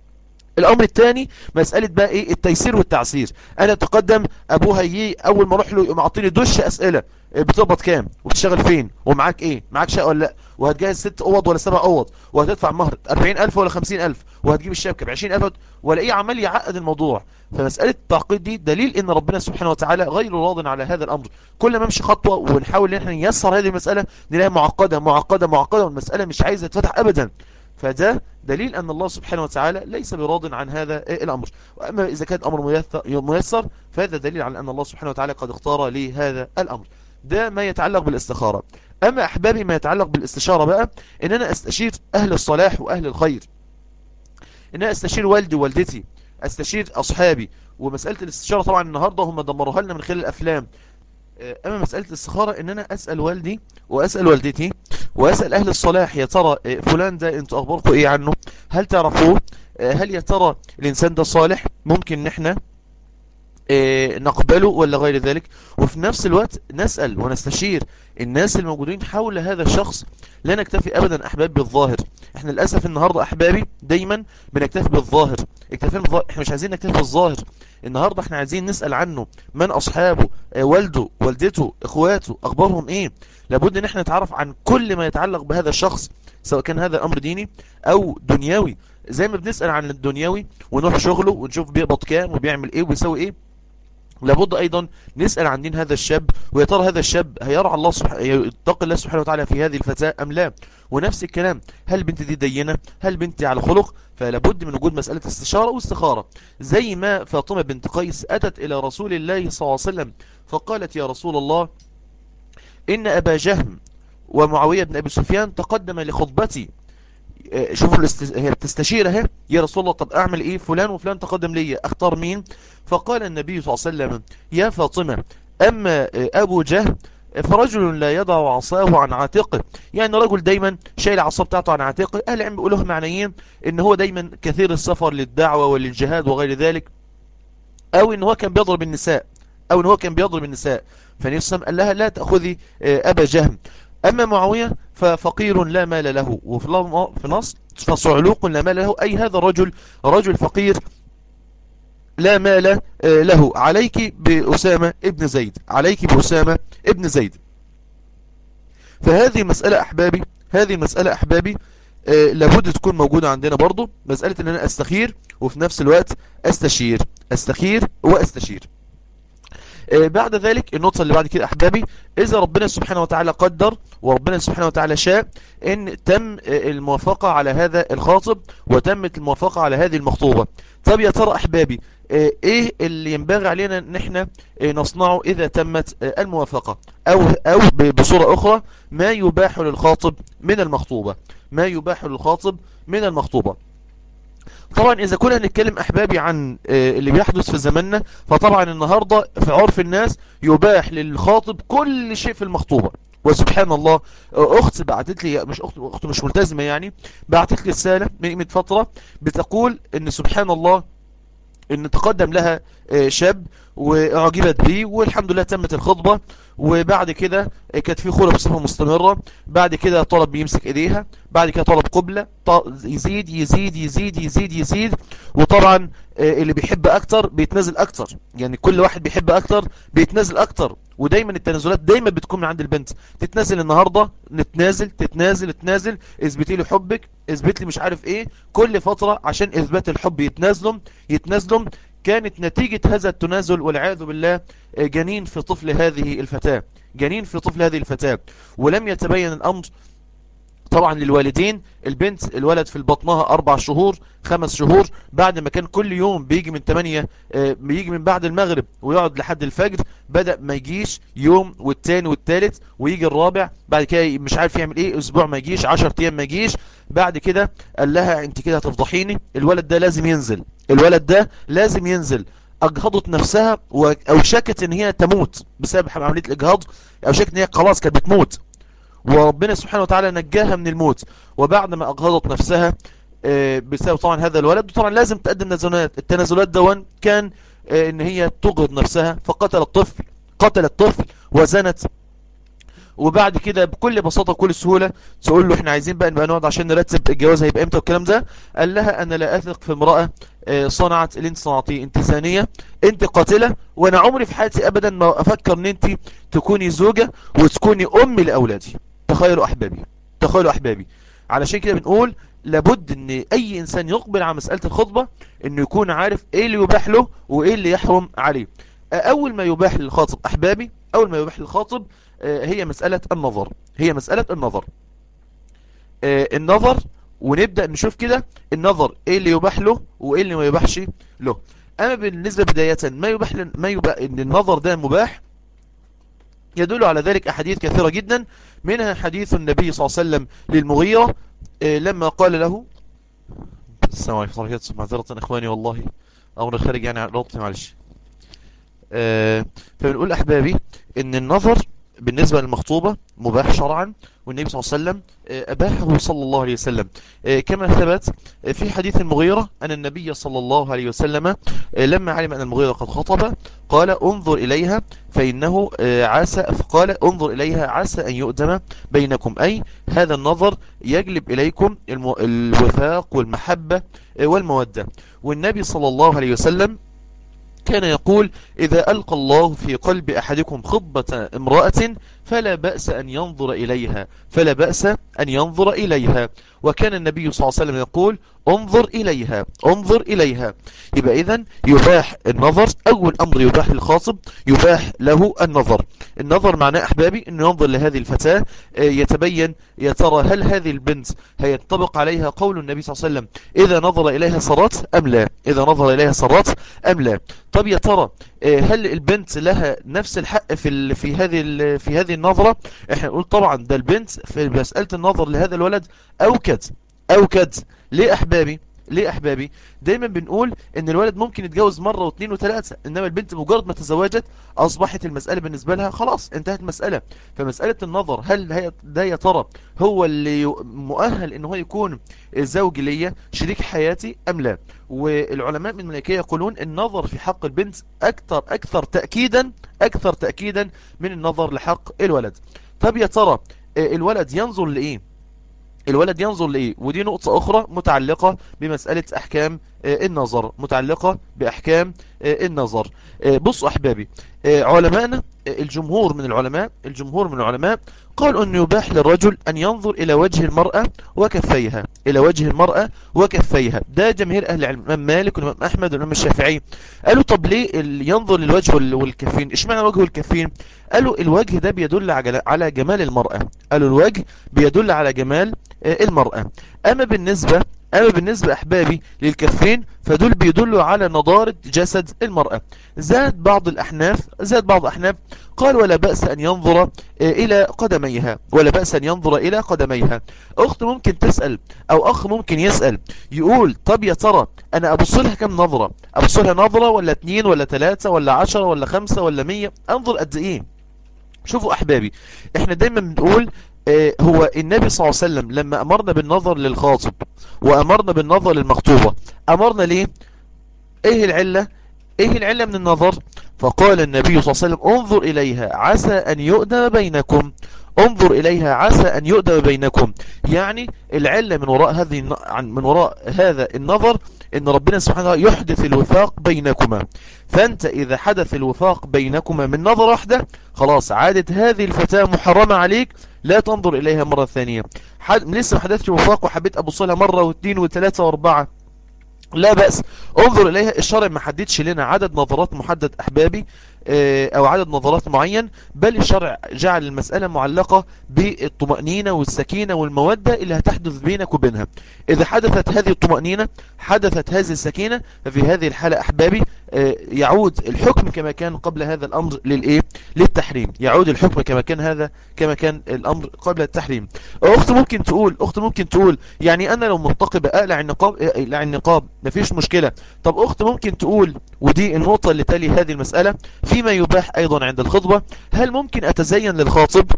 الامر الثاني مسألة بقى ايه التيسير والتعسير انا اتقدم ابوها يجي اول ما اروح له يقوم عاطيني دش اسئلة بتقبض كام وبتشتغل فين ومعاك ايه معاك شقه ولا لا وهتجهز ست اوض ولا سبع اوض وهتدفع مهر 40000 ولا 50000 وهتجيب الشبكه ب 20000 ولا ايه عمال يعقد الموضوع فمساله التعقيد دي دليل ان ربنا سبحانه وتعالى غير راض على هذا الامر كل ما نمشي خطوه ونحاول ان احنا نيسر هذه المساله نلاقيها معقده معقده معقده والمساله مش عايزه تتفتح ابدا فده دليل أن الله سبحانه وتعالى ليس براض عن هذا الأمر وأما إذا كان أمر ميسر فهذا دليل على أن الله سبحانه وتعالى قد اختار لهذا الأمر ده ما يتعلق بالاستخارة أما أحبابي ما يتعلق بالاستشارة بقى إن أنا أستشير أهل الصلاح وأهل الخير إن أنا أستشير والدي ووالدتي أستشير أصحابي ومسألة الاستشارة طبعا النهاردة هم دمروها لنا من خلال الأفلام أما مسألة الاستخارة إن أنا أسأل والدي وأسأل والدتي وأسأل أهل الصلاح يا ترى فلان ده أنتوا أخباركم إيه عنه هل تعرفوه هل يا ترى الإنسان ده صالح ممكن نحن نقبله ولا غير ذلك وفي نفس الوقت نسأل ونستشير الناس الموجودين حول هذا الشخص لا نكتفي أبدا أحباب بالظاهر احنا للأسف النهاردة أحبابي دايما بنكتفي بالظاهر اكتفينا بالظاهر احنا مش عايزين نكتفي بالظاهر النهاردة احنا عايزين نسأل عنه من أصحابه والده والدته اخواته أخبارهم ايه لابد ان احنا نتعرف عن كل ما يتعلق بهذا الشخص سواء كان هذا أمر ديني أو دنيوي زي ما بنسأل عن الدنيوي ونروح شغله ونشوف بيقبض كام وبيعمل ايه وبيسوي ايه لابد ايضا نسأل عن دين هذا الشاب ويا ترى هذا الشاب هيرعى الله سبحانه يتقي الله سبحانه وتعالى في هذه الفتاة ام لا ونفس الكلام هل بنت دي دينة هل بنتي على خلق فلابد من وجود مسألة استشارة واستخارة زي ما فاطمة بنت قيس اتت الى رسول الله صلى الله عليه وسلم فقالت يا رسول الله ان ابا جهم ومعاوية بن ابي سفيان تقدم لخطبتي شوفوا الاست... هي بتستشير اهي يا رسول الله طب اعمل ايه فلان وفلان تقدم لي اختار مين فقال النبي صلى الله عليه وسلم يا فاطمة اما ابو جهل فرجل لا يضع عصاه عن عاتقه يعني رجل دايما شايل العصا بتاعته عن عاتقه اهل العلم بيقولوها معنيين ان هو دايما كثير السفر للدعوة وللجهاد وغير ذلك او ان هو كان بيضرب النساء او ان هو كان بيضرب النساء فنفسه قال لها لا تأخذي ابا جهم أما معاوية ففقير لا مال له وفي نص فصعلوق لا مال له أي هذا الرجل رجل فقير لا مال له عليك بأسامة ابن زيد عليك بأسامة ابن زيد فهذه مسألة أحبابي هذه مسألة أحبابي لابد تكون موجودة عندنا برضو مسألة أن أنا أستخير وفي نفس الوقت أستشير أستخير وأستشير بعد ذلك النقطة اللي بعد كده أحبابي إذا ربنا سبحانه وتعالى قدر وربنا سبحانه وتعالى شاء إن تم الموافقة على هذا الخاطب وتمت الموافقة على هذه المخطوبة طب يا ترى أحبابي إيه اللي ينبغي علينا إن إحنا نصنعه إذا تمت الموافقة أو, أو بصورة أخرى ما يباح للخاطب من المخطوبة ما يباح للخاطب من المخطوبة طبعا اذا كنا نتكلم احبابي عن اللي بيحدث في زماننا فطبعا النهاردة في عرف الناس يباح للخاطب كل شيء في المخطوبة وسبحان الله اخت بعتت لي مش اخت اخت مش ملتزمة يعني بعتت لي رسالة من قيمة فترة بتقول ان سبحان الله ان تقدم لها شاب واعجبت بيه والحمد لله تمت الخطبة وبعد كده كانت في خلة بصفة مستمرة بعد كده طلب بيمسك ايديها بعد كده طلب قبلة يزيد يزيد يزيد يزيد يزيد وطبعا اللي بيحب اكتر بيتنازل اكتر يعني كل واحد بيحب اكتر بيتنازل اكتر ودايما التنازلات دايما بتكون من عند البنت تتنازل النهاردة نتنازل تتنازل تنازل اثبتي لي حبك اثبت لي مش عارف ايه كل فترة عشان اثبات الحب يتنازلهم يتنازلهم كانت نتيجة هذا التنازل والعياذ بالله جنين في طفل هذه الفتاة جنين في طفل هذه الفتاة ولم يتبين الأمر طبعا للوالدين البنت الولد في بطنها أربع شهور خمس شهور بعد ما كان كل يوم بيجي من 8 بيجي من بعد المغرب ويقعد لحد الفجر بدأ ما يجيش يوم والتاني والتالت ويجي الرابع بعد كده مش عارف يعمل ايه اسبوع ما يجيش 10 ايام ما يجيش بعد كده قال لها انت كده هتفضحيني الولد ده لازم ينزل الولد ده لازم ينزل اجهضت نفسها او شكت ان هي تموت بسبب عملية الاجهاض او شكت ان هي خلاص كانت بتموت وربنا سبحانه وتعالى نجاها من الموت وبعد ما اجهضت نفسها بسبب طبعا هذا الولد وطبعا لازم تقدم نزلات التنازلات دون كان ان هي تجهض نفسها فقتل الطفل قتل الطفل وزنت وبعد كده بكل بساطة وكل سهولة تقول له احنا عايزين بقى نبقى نقعد عشان نرتب الجواز هيبقى امتى والكلام ده قال لها انا لا اثق في امرأة آه، صنعت اللي انت صنعتيه انت ثانية انت قاتلة وانا عمري في حياتي ابدا ما افكر ان انت تكوني زوجة وتكوني ام لاولادي تخيلوا احبابي تخيلوا احبابي علشان كده بنقول لابد ان اي انسان يقبل على مسألة الخطبة انه يكون عارف ايه اللي يباح له وايه اللي يحرم عليه اول ما يباح للخاطب احبابي اول ما يباح للخاطب آه، هي مسألة النظر هي مسألة النظر آه، النظر ونبدأ نشوف كده النظر ايه اللي يباح له وايه اللي ما يباحش له اما بالنسبة بداية ما يباح ل- ما يباح ان النظر ده مباح يدل على ذلك احاديث كثيرة جدا منها حديث النبي صلى الله عليه وسلم للمغيرة آه، لما قال له السلام عليكم ورحمة الله وبركاته معذرة اخواني والله امر خارج يعني عن ربطي معلش آه، فبنقول احبابي ان النظر بالنسبة للمخطوبة مباح شرعا والنبي صلى الله عليه وسلم آه، أباحه صلى الله عليه وسلم آه، كما ثبت آه، في حديث المغيرة أن النبي صلى الله عليه وسلم آه، لما علم أن المغيرة قد خطب قال انظر إليها فإنه آه، عسى فقال انظر إليها عسى أن يؤدم بينكم أي هذا النظر يجلب إليكم الم- الوفاق والمحبة آه، والمودة والنبي صلى الله عليه وسلم كان يقول إذا ألقى الله في قلب أحدكم خطبة امرأة فلا بأس أن ينظر إليها فلا بأس أن ينظر إليها وكان النبي صلى الله عليه وسلم يقول انظر إليها انظر إليها يبقى إذن يباح النظر أول أمر يباح للخاطب يباح له النظر النظر معناه أحبابي أنه ينظر لهذه الفتاة آه، يتبين يا ترى هل هذه البنت هينطبق عليها قول النبي صلى الله عليه وسلم إذا نظر إليها سرات أم لا إذا نظر إليها سرات أم لا طب يا ترى آه، هل البنت لها نفس الحق في ال- في هذه ال- في هذه النظرة احنا نقول طبعا ده البنت في مسألة النظر لهذا الولد أوكد أوكد ليه أحبابي ليه أحبابي دايما بنقول ان الولد ممكن يتجوز مرة واثنين وثلاثة انما البنت مجرد ما تزوجت اصبحت المسألة بالنسبة لها خلاص انتهت المسألة فمسألة النظر هل هي ده يا ترى هو اللي ي- مؤهل ان هو يكون زوج ليا شريك حياتي ام لا والعلماء من الملكية يقولون النظر في حق البنت اكثر اكثر تأكيدا اكثر تأكيدا من النظر لحق الولد طب يا ترى آه، الولد ينظر لايه الولد ينظر لإيه ودي نقطة أخرى متعلقة بمسألة أحكام آه، النظر متعلقة بأحكام آه، النظر آه، بصوا أحبابي آه، علماءنا آه، الجمهور من العلماء الجمهور من العلماء قالوا أنه يباح للرجل أن ينظر إلى وجه المرأة وكفيها إلى وجه المرأة وكفيها ده جماهير أهل العلم الإمام مالك والإمام أحمد والإمام الشافعي قالوا طب ليه ال- ينظر للوجه وال- والكفين إشمعنى الوجه والكفين قالوا الوجه ده بيدل على على جمال المرأة قالوا الوجه بيدل على جمال آه، المرأة أما بالنسبة أما بالنسبة أحبابي للكفين فدول بيدلوا على نضارة جسد المرأة زاد بعض الأحناف زاد بعض الأحناف قال ولا بأس أن ينظر آه، إلى قدميها ولا بأس أن ينظر إلى قدميها أخت ممكن تسأل أو أخ ممكن يسأل يقول طب يا ترى أنا أبص لها كم نظرة أبص لها نظرة ولا اتنين ولا تلاتة ولا عشرة ولا خمسة ولا مية أنظر قد إيه شوفوا أحبابي إحنا دايما بنقول آه، هو النبي صلى الله عليه وسلم لما أمرنا بالنظر للخاطب وأمرنا بالنظر للمخطوبة أمرنا ليه إيه العلة إيه العلة من النظر فقال النبي صلى الله عليه وسلم انظر إليها عسى أن يؤدم بينكم انظر إليها عسى أن يؤدم بينكم يعني العلة من وراء هذه الن- عن- من وراء هذا النظر ان ربنا سبحانه وتعالى يحدث الوفاق بينكما فانت اذا حدث الوفاق بينكما من نظرة واحدة خلاص عادت هذه الفتاة محرمة عليك لا تنظر اليها مرة ثانية حد... لسه ما حدثش وفاق وحبيت ابص لها مرة واثنين وثلاثة واربعة لا بأس انظر إليها الشرع ما حددش لنا عدد نظرات محدد أحبابي آه، أو عدد نظرات معين بل الشرع جعل المسألة معلقة بالطمأنينة والسكينة والمودة اللي هتحدث بينك وبينها إذا حدثت هذه الطمأنينة حدثت هذه السكينة ففي هذه الحالة أحبابي آه، يعود الحكم كما كان قبل هذا الأمر للإيه للتحريم يعود الحكم كما كان هذا كما كان الأمر قبل التحريم أخت ممكن تقول أخت ممكن تقول يعني أنا لو منتقبة أقلع النقاب أقلع النقاب مفيش مشكلة طب أخت ممكن تقول ودي النقطة اللي تلي هذه المسألة فيما يباح أيضا عند الخطبة هل ممكن أتزين للخاطب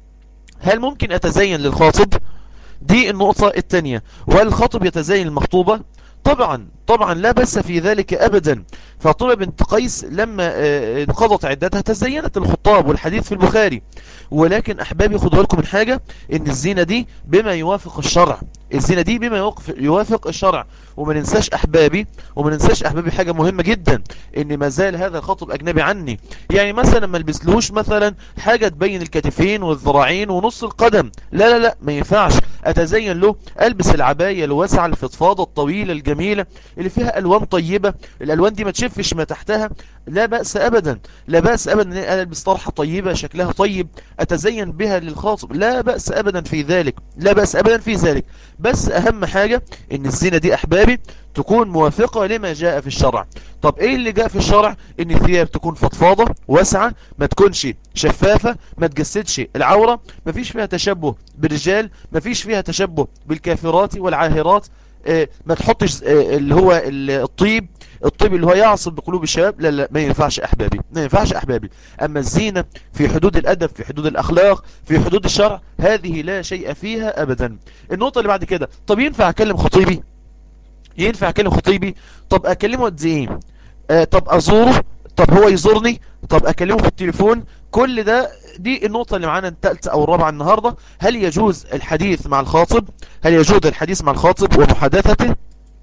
هل ممكن أتزين للخاطب دي النقطة الثانية وهل الخاطب يتزين المخطوبة طبعا طبعا لا بس في ذلك أبدا فاطمة بنت قيس لما انقضت عدتها تزينت الخطاب والحديث في البخاري ولكن أحبابي خدوا بالكم من حاجة إن الزينة دي بما يوافق الشرع الزينة دي بما يوافق الشرع وما ننساش أحبابي وما ننساش أحبابي حاجة مهمة جدا إن ما زال هذا الخطب أجنبي عني يعني مثلا ما البسلوش مثلا حاجة تبين الكتفين والذراعين ونص القدم لا لا لا ما ينفعش أتزين له ألبس العباية الواسعة الفضفاضة الطويلة الجميلة اللي فيها ألوان طيبة الألوان دي ما تشفش ما تحتها لا بأس أبدا لا بأس أبدا أن ألبس طرحة طيبة شكلها طيب أتزين بها للخاطب لا بأس أبدا في ذلك لا بأس أبدا في ذلك بس أهم حاجة إن الزينة دي أحبابي تكون موافقة لما جاء في الشرع طب ايه اللي جاء في الشرع ان الثياب تكون فضفاضة واسعة ما تكونش شفافة ما تجسدش العورة ما فيش فيها تشبه بالرجال ما فيش فيها تشبه بالكافرات والعاهرات اه ما تحطش اه اللي هو الطيب الطيب اللي هو يعصب بقلوب الشباب لا لا ما ينفعش احبابي ما ينفعش احبابي اما الزينة في حدود الادب في حدود الاخلاق في حدود الشرع هذه لا شيء فيها ابدا النقطة اللي بعد كده طب ينفع اكلم خطيبي ينفع اكلم خطيبي طب اكلمه قد ايه آه طب ازوره طب هو يزورني طب اكلمه في التليفون كل ده دي النقطة اللي معانا الثالثة او الرابعة النهاردة هل يجوز الحديث مع الخاطب هل يجوز الحديث مع الخاطب ومحادثته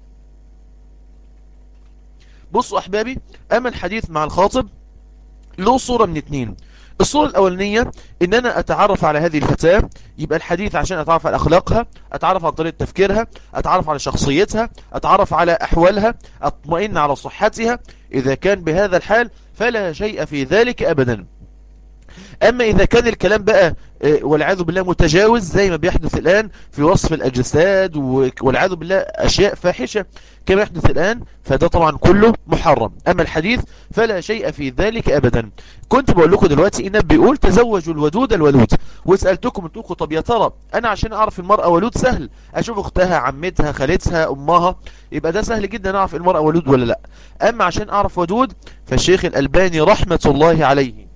بصوا احبابي اما الحديث مع الخاطب له صورة من اتنين الصورة الأولانية إن أنا أتعرف على هذه الفتاة يبقى الحديث عشان أتعرف على أخلاقها أتعرف على طريقة تفكيرها أتعرف على شخصيتها أتعرف على أحوالها أطمئن على صحتها إذا كان بهذا الحال فلا شيء في ذلك أبدا أما إذا كان الكلام بقى والعياذ بالله متجاوز زي ما بيحدث الآن في وصف الأجساد والعياذ بالله أشياء فاحشة كما يحدث الآن فده طبعا كله محرم أما الحديث فلا شيء في ذلك أبدا كنت بقول لكم دلوقتي إن بيقول تزوجوا الودود الولود وسألتكم انتوكم طب يا ترى أنا عشان أعرف المرأة ولود سهل أشوف أختها عمتها خالتها أمها يبقى ده سهل جدا أعرف المرأة ولود ولا لا أما عشان أعرف ودود فالشيخ الألباني رحمة الله عليه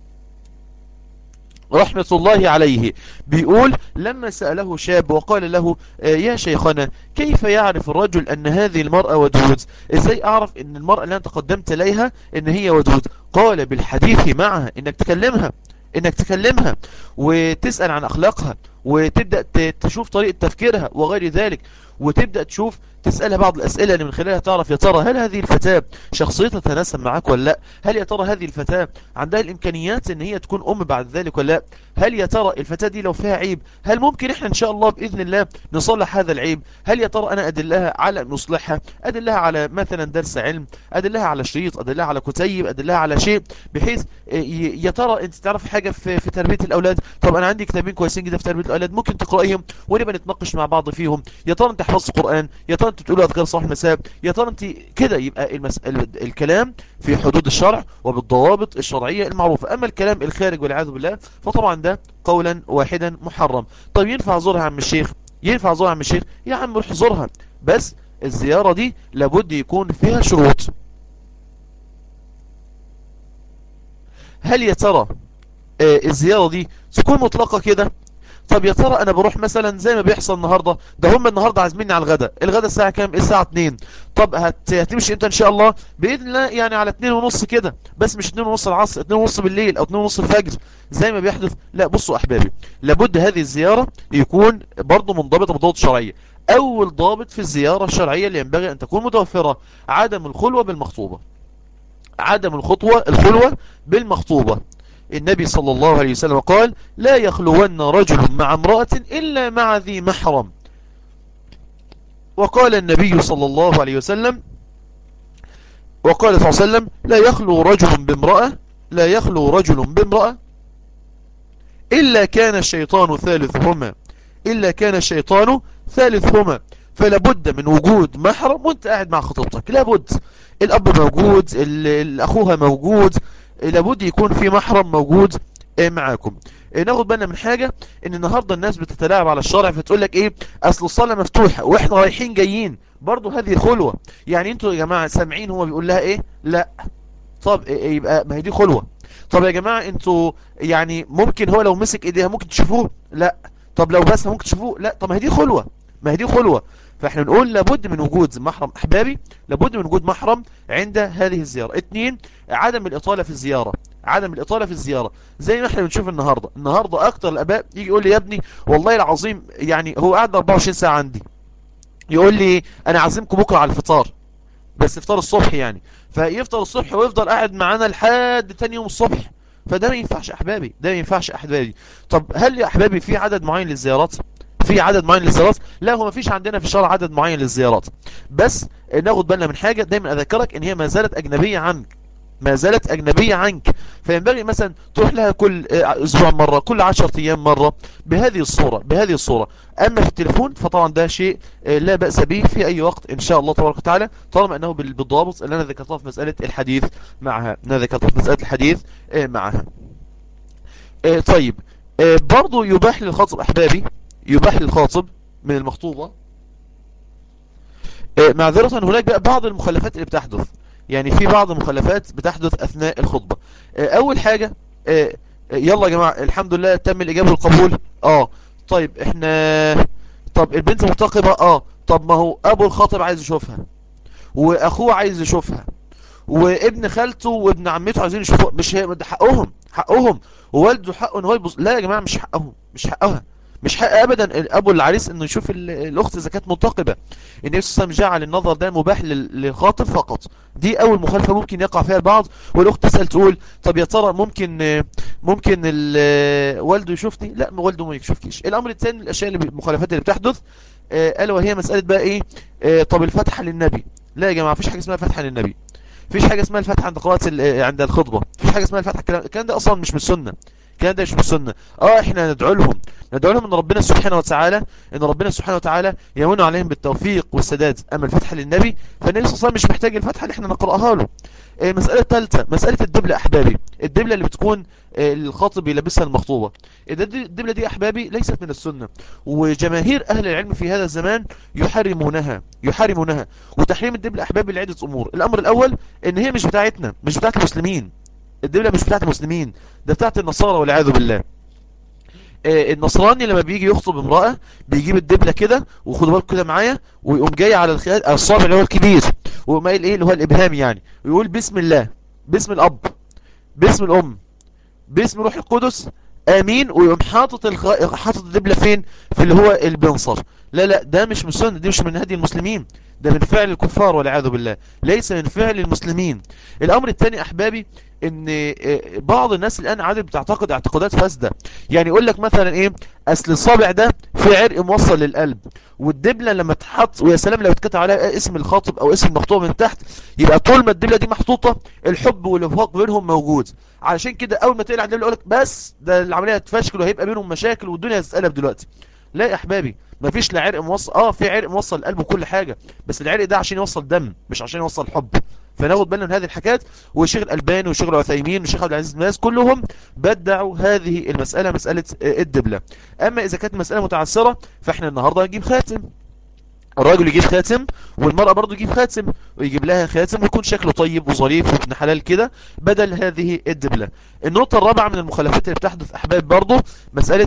رحمة الله عليه بيقول لما سأله شاب وقال له يا شيخنا كيف يعرف الرجل أن هذه المرأة ودود إزاي أعرف أن المرأة اللي أنا تقدمت إليها أن هي ودود قال بالحديث معها أنك تكلمها انك تكلمها وتسأل عن اخلاقها وتبدأ تشوف طريقة تفكيرها وغير ذلك وتبدأ تشوف تسألها بعض الأسئلة اللي من خلالها تعرف يا ترى هل هذه الفتاة شخصيتها تناسب معك ولا لا هل يا ترى هذه الفتاة عندها الإمكانيات ان هي تكون أم بعد ذلك ولا لا هل يا ترى الفتاة دي لو فيها عيب هل ممكن احنا ان شاء الله بإذن الله نصلح هذا العيب هل يا ترى أنا أدلها على نصلحها أدلها على مثلا درس علم أدلها على شريط أدلها على كتيب أدلها على شيء بحيث يا ترى انت تعرف حاجة في, في تربية الأولاد طب أنا عندي كتابين كويسين جدا في تربية الأولاد ممكن تقرأيهم ونبقى نتناقش مع بعض فيهم يا ترى انت حفظت قرآن يا ترى انت تقول أذكار صباح مساء يا ترى انت كده يبقى المس... الكلام في حدود الشرع وبالضوابط الشرعية المعروفة أما الكلام الخارج والعياذ بالله فطبعا ده قولا واحدا محرم طيب ينفع زورها يا عم الشيخ ينفع زورها يا عم الشيخ يا عم روح زورها بس الزيارة دي لابد يكون فيها شروط هل يا ترى آه الزيارة دي تكون مطلقة كده طب يا ترى انا بروح مثلا زي ما بيحصل النهاردة ده هم النهاردة عازميني على الغداء الغداء الساعة كام الساعة 2 طب هت... هتمشي انت ان شاء الله باذن الله يعني على 2 ونص كده بس مش 2 ونص العصر 2 ونص بالليل او 2 ونص الفجر زي ما بيحدث لا بصوا احبابي لابد هذه الزيارة يكون برضو منضبطة بضوابط شرعية اول ضابط في الزيارة الشرعية اللي ينبغي ان تكون متوفرة عدم الخلوة بالمخطوبة عدم الخطوة الخلوة بالمخطوبة النبي صلى الله عليه وسلم قال لا يخلون رجل مع امرأة إلا مع ذي محرم وقال النبي صلى الله عليه وسلم وقال صلى الله عليه وسلم لا يخلو رجل بامرأة لا يخلو رجل بامرأة إلا كان الشيطان ثالثهما إلا كان الشيطان ثالثهما فلابد من وجود محرم وانت قاعد مع خطيبتك لابد الأب موجود الأخوها موجود لابد يكون في محرم موجود معاكم ناخد بالنا من حاجة ان النهاردة الناس بتتلاعب على الشارع فتقول لك ايه اصل الصلاة مفتوحة واحنا رايحين جايين برضو هذه خلوة يعني انتوا يا جماعة سامعين هو بيقول لها ايه لا طب إيه يبقى ما هي دي خلوة طب يا جماعة انتوا يعني ممكن هو لو مسك ايديها ممكن تشوفوه لا طب لو بس ممكن تشوفوه لا طب ما هي دي خلوة ما هي دي خلوة فاحنا نقول لابد من وجود محرم احبابي لابد من وجود محرم عند هذه الزيارة اتنين عدم الاطالة في الزيارة عدم الاطالة في الزيارة زي ما احنا بنشوف النهاردة النهاردة اكتر الاباء يجي يقول لي يا ابني والله العظيم يعني هو قاعد 24 ساعة عندي يقول لي انا عازمكم بكرة على الفطار بس افطار الصبح يعني فيفطر الصبح ويفضل قاعد معانا لحد تاني يوم الصبح فده ما ينفعش احبابي ده ما ينفعش احبابي طب هل يا احبابي في عدد معين للزيارات في عدد معين للزيارات لا هو ما فيش عندنا في الشرع عدد معين للزيارات بس ناخد بالنا من حاجة دايما اذكرك ان هي ما زالت اجنبية عنك ما زالت أجنبية عنك فينبغي مثلا تروح لها كل أسبوع مرة كل عشر أيام مرة بهذه الصورة بهذه الصورة أما في التليفون فطبعا ده شيء لا بأس به في أي وقت إن شاء الله تبارك وتعالى طالما أنه بالضابط اللي أنا ذكرتها في مسألة الحديث معها أنا ذكرتها في مسألة الحديث معها طيب برضو يباح للخاطب أحبابي يباح للخاطب من المخطوبة معذرة هناك بقى بعض المخلفات اللي بتحدث يعني في بعض المخلفات بتحدث أثناء الخطبة أول حاجة يلا يا جماعة الحمد لله تم الإجابة والقبول اه طيب احنا طب البنت مرتقبة اه طب ما هو أبو الخاطب عايز يشوفها وأخوه عايز يشوفها وابن خالته وابن عمته عايزين يشوفوها مش هي ده حقهم حقهم ووالده حقه ان هو يبص لا يا جماعة مش حقهم مش حقها مش حق ابدا ابو العريس انه يشوف الاخت اذا كانت منتقبه النبي صلى الله عليه وسلم جعل النظر ده مباح للخاطب فقط دي اول مخالفه ممكن يقع فيها البعض والاخت تسال تقول طب يا ترى ممكن ممكن والده يشوفني لا والده ما يشوفكيش الامر الثاني الاشياء اللي المخالفات اللي بتحدث الا وهي مساله بقى ايه طب الفتحه للنبي لا يا جماعه مفيش حاجه اسمها فتحه للنبي مفيش حاجه اسمها الفتحه عند قراءه عند الخطبه مفيش حاجه اسمها الفتحه الكلام ده اصلا مش من السنه الكلام ده مش من السنه اه احنا ندعو لهم ندعو لهم ان ربنا سبحانه وتعالى ان ربنا سبحانه وتعالى يمن عليهم بالتوفيق والسداد اما الفتحه للنبي فالنبي صلى الله عليه وسلم مش محتاج الفتحه اللي احنا نقراها له آه مساله ثالثه مساله الدبله احبابي الدبله اللي بتكون آه الخاطب يلبسها المخطوبه الدبله دي احبابي ليست من السنه وجماهير اهل العلم في هذا الزمان يحرمونها يحرمونها وتحريم الدبله احبابي لعده امور الامر الاول ان هي مش بتاعتنا مش بتاعت المسلمين الدبلة مش بتاعت المسلمين ده بتاعت النصارى والعياذ بالله آه النصراني لما بيجي يخطب امرأة بيجيب الدبلة كده وخدوا بالكم كده معايا ويقوم جاي على الخيال الصابع اللي هو الكبير ويقوم قايل ايه اللي هو الابهام يعني ويقول بسم الله باسم الاب باسم الام باسم روح القدس امين ويقوم حاطط الخ... حاطط الدبلة فين في اللي هو البنصر لا لا ده مش من سنة دي مش من هدي المسلمين ده من فعل الكفار والعياذ بالله ليس من فعل المسلمين الامر الثاني احبابي ان بعض الناس الان عادت بتعتقد اعتقادات فاسده يعني يقول لك مثلا ايه اصل الصابع ده في عرق موصل للقلب والدبله لما تحط ويا سلام لو اتكتب عليها اسم الخاطب او اسم المخطوبه من تحت يبقى طول ما الدبله دي محطوطه الحب والوفاق بينهم موجود علشان كده اول ما تقلع الدبله يقول لك بس ده العمليه هتفشكل وهيبقى بينهم مشاكل والدنيا هتتقلب دلوقتي لا يا احبابي مفيش لا عرق موصل اه في عرق موصل القلب وكل حاجه بس العرق ده عشان يوصل دم مش عشان يوصل حب فناخد بالنا من هذه الحاجات والشيخ الألباني والشيخ العثيمين والشيخ عبد العزيز الناس كلهم بدعوا هذه المسألة مسألة الدبلة أما إذا كانت مسألة متعسرة فإحنا النهاردة هنجيب خاتم الراجل يجيب خاتم والمرأة برضو يجيب خاتم ويجيب لها خاتم ويكون شكله طيب وظريف وابن حلال كده بدل هذه الدبلة النقطة الرابعة من المخالفات اللي بتحدث أحباب برضو مسألة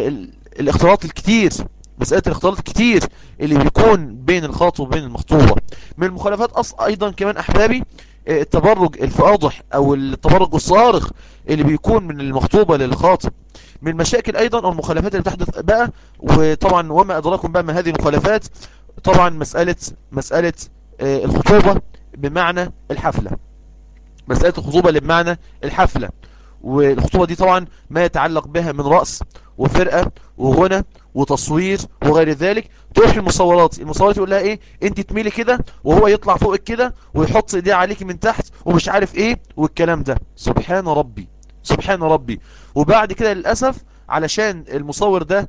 الاختلاط الكتير مسألة الاختلاط الكتير اللي بيكون بين الخاطب وبين المخطوبة من المخالفات أص... أيضا كمان أحبابي التبرج الفاضح أو التبرج الصارخ اللي بيكون من المخطوبة للخاطب من المشاكل أيضا أو المخالفات اللي بتحدث بقى وطبعا وما أدراكم بقى من هذه المخالفات طبعا مسألة مسألة الخطوبة بمعنى الحفلة مسألة الخطوبة اللي بمعنى الحفلة والخطوبة دي طبعا ما يتعلق بها من رأس وفرقة وغنى وتصوير وغير ذلك تروح المصورات المصورات يقول لها ايه انت تميلي كده وهو يطلع فوقك كده ويحط ايديه عليكي من تحت ومش عارف ايه والكلام ده سبحان ربي سبحان ربي وبعد كده للأسف علشان المصور ده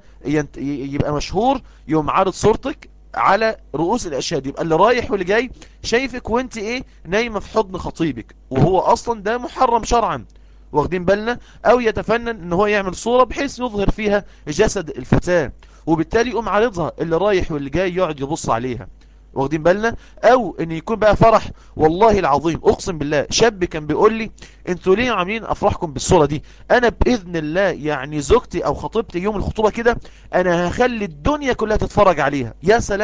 يبقى مشهور يوم عارض صورتك على رؤوس الاشهاد يبقى اللي رايح واللي جاي شايفك وانت ايه نايمة في حضن خطيبك وهو اصلا ده محرم شرعا واخدين بالنا او يتفنن ان هو يعمل صورة بحيث يظهر فيها جسد الفتاة وبالتالي يقوم عارضها اللي رايح واللي جاي يقعد يبص عليها واخدين بالنا او ان يكون بقى فرح والله العظيم اقسم بالله شاب كان بيقول لي انتوا ليه عاملين افراحكم بالصورة دي انا باذن الله يعني زوجتي او خطيبتي يوم الخطوبة كده انا هخلي الدنيا كلها تتفرج عليها يا سلام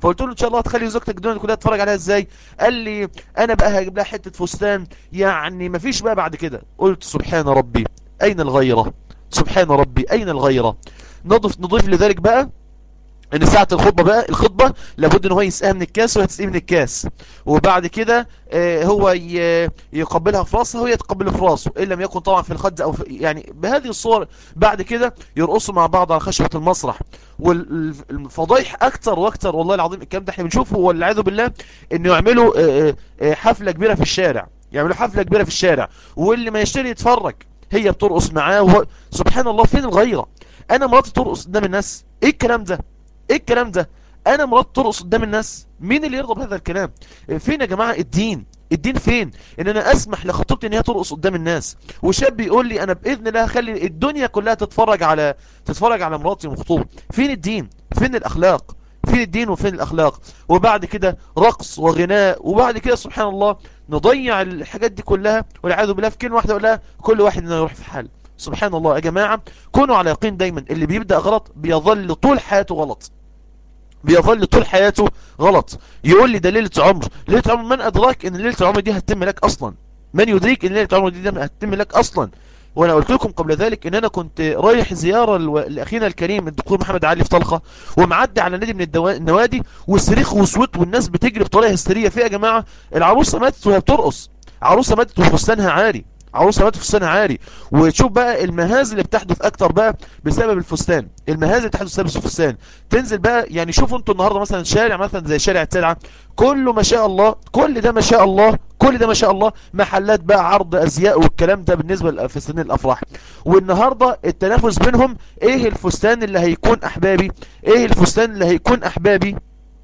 فقلت له ان شاء الله هتخلي زوجتك الدنيا كلها تتفرج عليها ازاي قال لي انا بقى هجيب لها حته فستان يعني مفيش بقى بعد كده قلت سبحان ربي اين الغيره سبحان ربي اين الغيره نضيف نضيف لذلك بقى ان ساعة الخطبة بقى الخطبة لابد ان هو يسقيها من الكاس وهي تسقيه من الكاس وبعد كده آه هو يقبلها في راسها وهي تقبله في راسه ان لم يكن طبعا في الخد او في يعني بهذه الصور بعد كده يرقصوا مع بعض على خشبة المسرح والفضايح اكتر واكتر والله العظيم الكلام ده احنا بنشوفه والعياذ بالله انه يعملوا آه آه حفلة كبيرة في الشارع يعملوا حفلة كبيرة في الشارع واللي ما يشتري يتفرج هي بترقص معاه وهو سبحان الله فين الغيرة انا مراتي ترقص قدام الناس ايه الكلام ده ايه الكلام ده انا مرات ترقص قدام الناس مين اللي يرضى بهذا الكلام فين يا جماعة الدين الدين فين ان انا اسمح لخطيبتي ان هي ترقص قدام الناس وشاب يقول لي انا باذن الله هخلي الدنيا كلها تتفرج على تتفرج على مراتي مخطوبه فين الدين فين الاخلاق فين الدين وفين الاخلاق وبعد كده رقص وغناء وبعد كده سبحان الله نضيع الحاجات دي كلها والعياذ بالله في كلمه واحده اقول لها كل واحد انه يروح في حال سبحان الله يا جماعه كونوا على يقين دايما اللي بيبدا غلط بيظل طول حياته غلط بيظل طول حياته غلط يقول لي ده ليلة عمر ليلة عمر من أدراك ان ليلة العمر دي هتتم لك أصلا من يدريك ان ليلة العمر دي هتتم لك أصلا وانا قلت لكم قبل ذلك ان انا كنت رايح زيارة لاخينا الكريم الدكتور محمد علي في طلخة ومعدي على نادي من الدوا... النوادي والصريخ وصوت والناس بتجري بطريقة هستيرية فيها يا جماعة العروسة ماتت وهي بترقص عروسة ماتت وفستانها عاري عروسه ماتت فستانها عاري وتشوف بقى المهازل اللي بتحدث اكتر بقى بسبب الفستان المهازل اللي بتحدث بسبب الفستان تنزل بقى يعني شوفوا انتوا النهارده مثلا شارع مثلا زي شارع التلعه كله ما شاء الله كل ده ما شاء الله كل ده ما شاء الله محلات بقى عرض ازياء والكلام ده بالنسبه لفستان الافراح والنهارده التنافس بينهم ايه الفستان اللي هيكون احبابي ايه الفستان اللي هيكون احبابي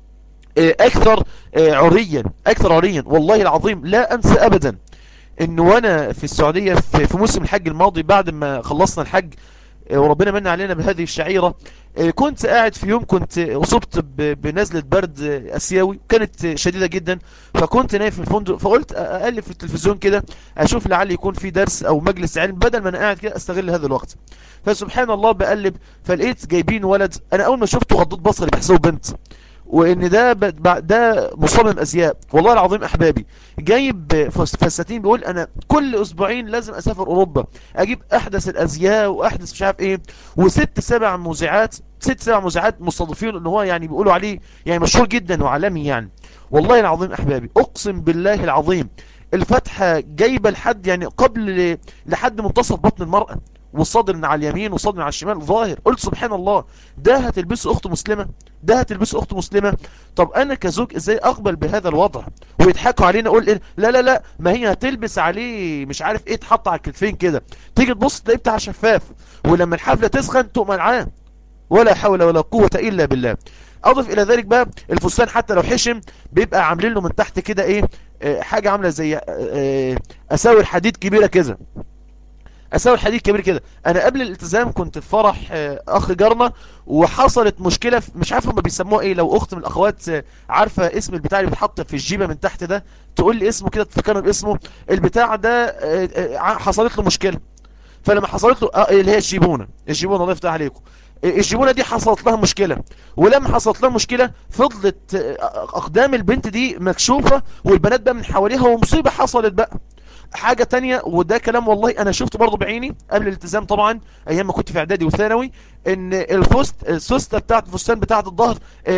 اكثر عريا اكثر عريا والله العظيم لا انسى ابدا ان وانا في السعودية في موسم الحج الماضي بعد ما خلصنا الحج وربنا من علينا بهذه الشعيرة كنت قاعد في يوم كنت اصبت بنزلة برد اسيوي كانت شديدة جدا فكنت نايم في الفندق فقلت اقلب في التلفزيون كده اشوف لعل يكون في درس او مجلس علم بدل ما انا قاعد كده استغل هذا الوقت فسبحان الله بقلب فلقيت جايبين ولد انا اول ما شفته غضيت بصري بحسبه بنت وان ده ده مصمم ازياء والله العظيم احبابي جايب فساتين بيقول انا كل اسبوعين لازم اسافر اوروبا اجيب احدث الازياء واحدث مش عارف ايه وست سبع مذيعات ست سبع مذيعات مستضيفين ان هو يعني بيقولوا عليه يعني مشهور جدا وعالمي يعني والله العظيم احبابي اقسم بالله العظيم الفتحة جايبة لحد يعني قبل لحد منتصف بطن المرأة والصدر من على اليمين والصدر من على الشمال ظاهر قلت سبحان الله ده هتلبسه اخت مسلمة ده هتلبسه اخت مسلمة طب انا كزوج ازاي اقبل بهذا الوضع ويضحكوا علينا اقول إيه؟ لا لا لا ما هي هتلبس عليه مش عارف ايه تحط على الكتفين كده تيجي تبص تلاقيه بتاع شفاف ولما الحفلة تسخن تؤمن معاه ولا حول ولا قوة الا بالله اضف الى ذلك بقى الفستان حتى لو حشم بيبقى عاملين له من تحت كده ايه آه حاجة عاملة زي آه اساور حديد كبيرة كده اساور حديد كبير كده انا قبل الالتزام كنت في فرح اخ جارنا وحصلت مشكلة مش عارف هم بيسموها ايه لو اخت من الاخوات عارفة اسم البتاع اللي بيتحط في الجيبة من تحت ده تقول لي اسمه كده تفكرني باسمه البتاع ده حصلت له مشكلة فلما حصلت له اللي هي الجيبونة الجيبونة الله يفتح عليكم الجيبونة دي حصلت لها مشكلة ولما حصلت لها مشكلة فضلت اقدام البنت دي مكشوفة والبنات بقى من حواليها ومصيبة حصلت بقى حاجة تانية وده كلام والله انا شفته برضو بعيني قبل الالتزام طبعا ايام ما كنت في اعدادي وثانوي ان الفست السوستة بتاعت الفستان بتاعت الظهر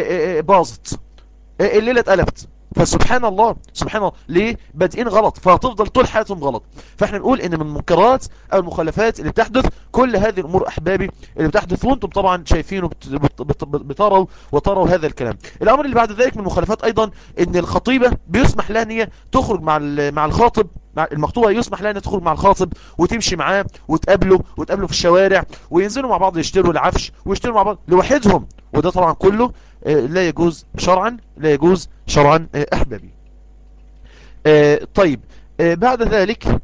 باظت الليلة اتقلبت فسبحان الله سبحان الله ليه بادئين غلط فهتفضل طول حياتهم غلط فاحنا نقول ان من المنكرات او المخالفات اللي بتحدث كل هذه الامور احبابي اللي بتحدث وانتم طبعا شايفين بتروا وتروا هذا الكلام الامر اللي بعد ذلك من المخالفات ايضا ان الخطيبة بيسمح لها ان هي تخرج مع مع الخاطب مع المخطوبة يسمح لها ان تخرج مع الخاطب وتمشي معاه وتقابله وتقابله في الشوارع وينزلوا مع بعض يشتروا العفش ويشتروا مع بعض لوحدهم وده طبعا كله لا يجوز شرعا لا يجوز شرعا احبابي طيب بعد ذلك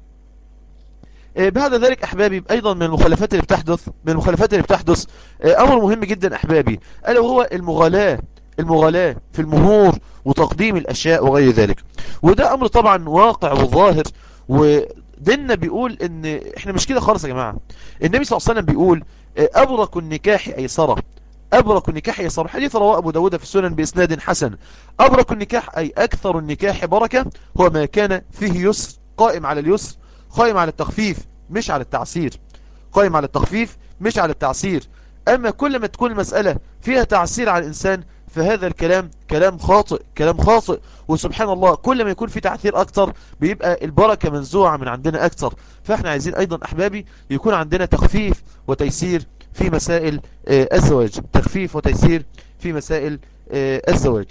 بعد ذلك احبابي ايضا من المخالفات اللي بتحدث من المخالفات اللي بتحدث امر مهم جدا احبابي الا وهو المغالاة المغالاة في المهور وتقديم الاشياء وغير ذلك وده امر طبعا واقع وظاهر وديننا بيقول ان احنا مش كده خالص يا جماعة النبي صلى الله عليه وسلم بيقول ابرك النكاح ايسره أبرك النكاح يسر حديث رواه أبو داود في السنن بإسناد حسن أبرك النكاح أي أكثر النكاح بركة هو ما كان فيه يسر قائم على اليسر قائم على التخفيف مش على التعسير قائم على التخفيف مش على التعسير أما كل ما تكون المسألة فيها تعسير على الإنسان فهذا الكلام كلام خاطئ كلام خاطئ وسبحان الله كل ما يكون في تعثير أكتر بيبقى البركة منزوعة من عندنا أكتر فإحنا عايزين أيضا أحبابي يكون عندنا تخفيف وتيسير في مسائل الزواج تخفيف وتيسير في مسائل الزواج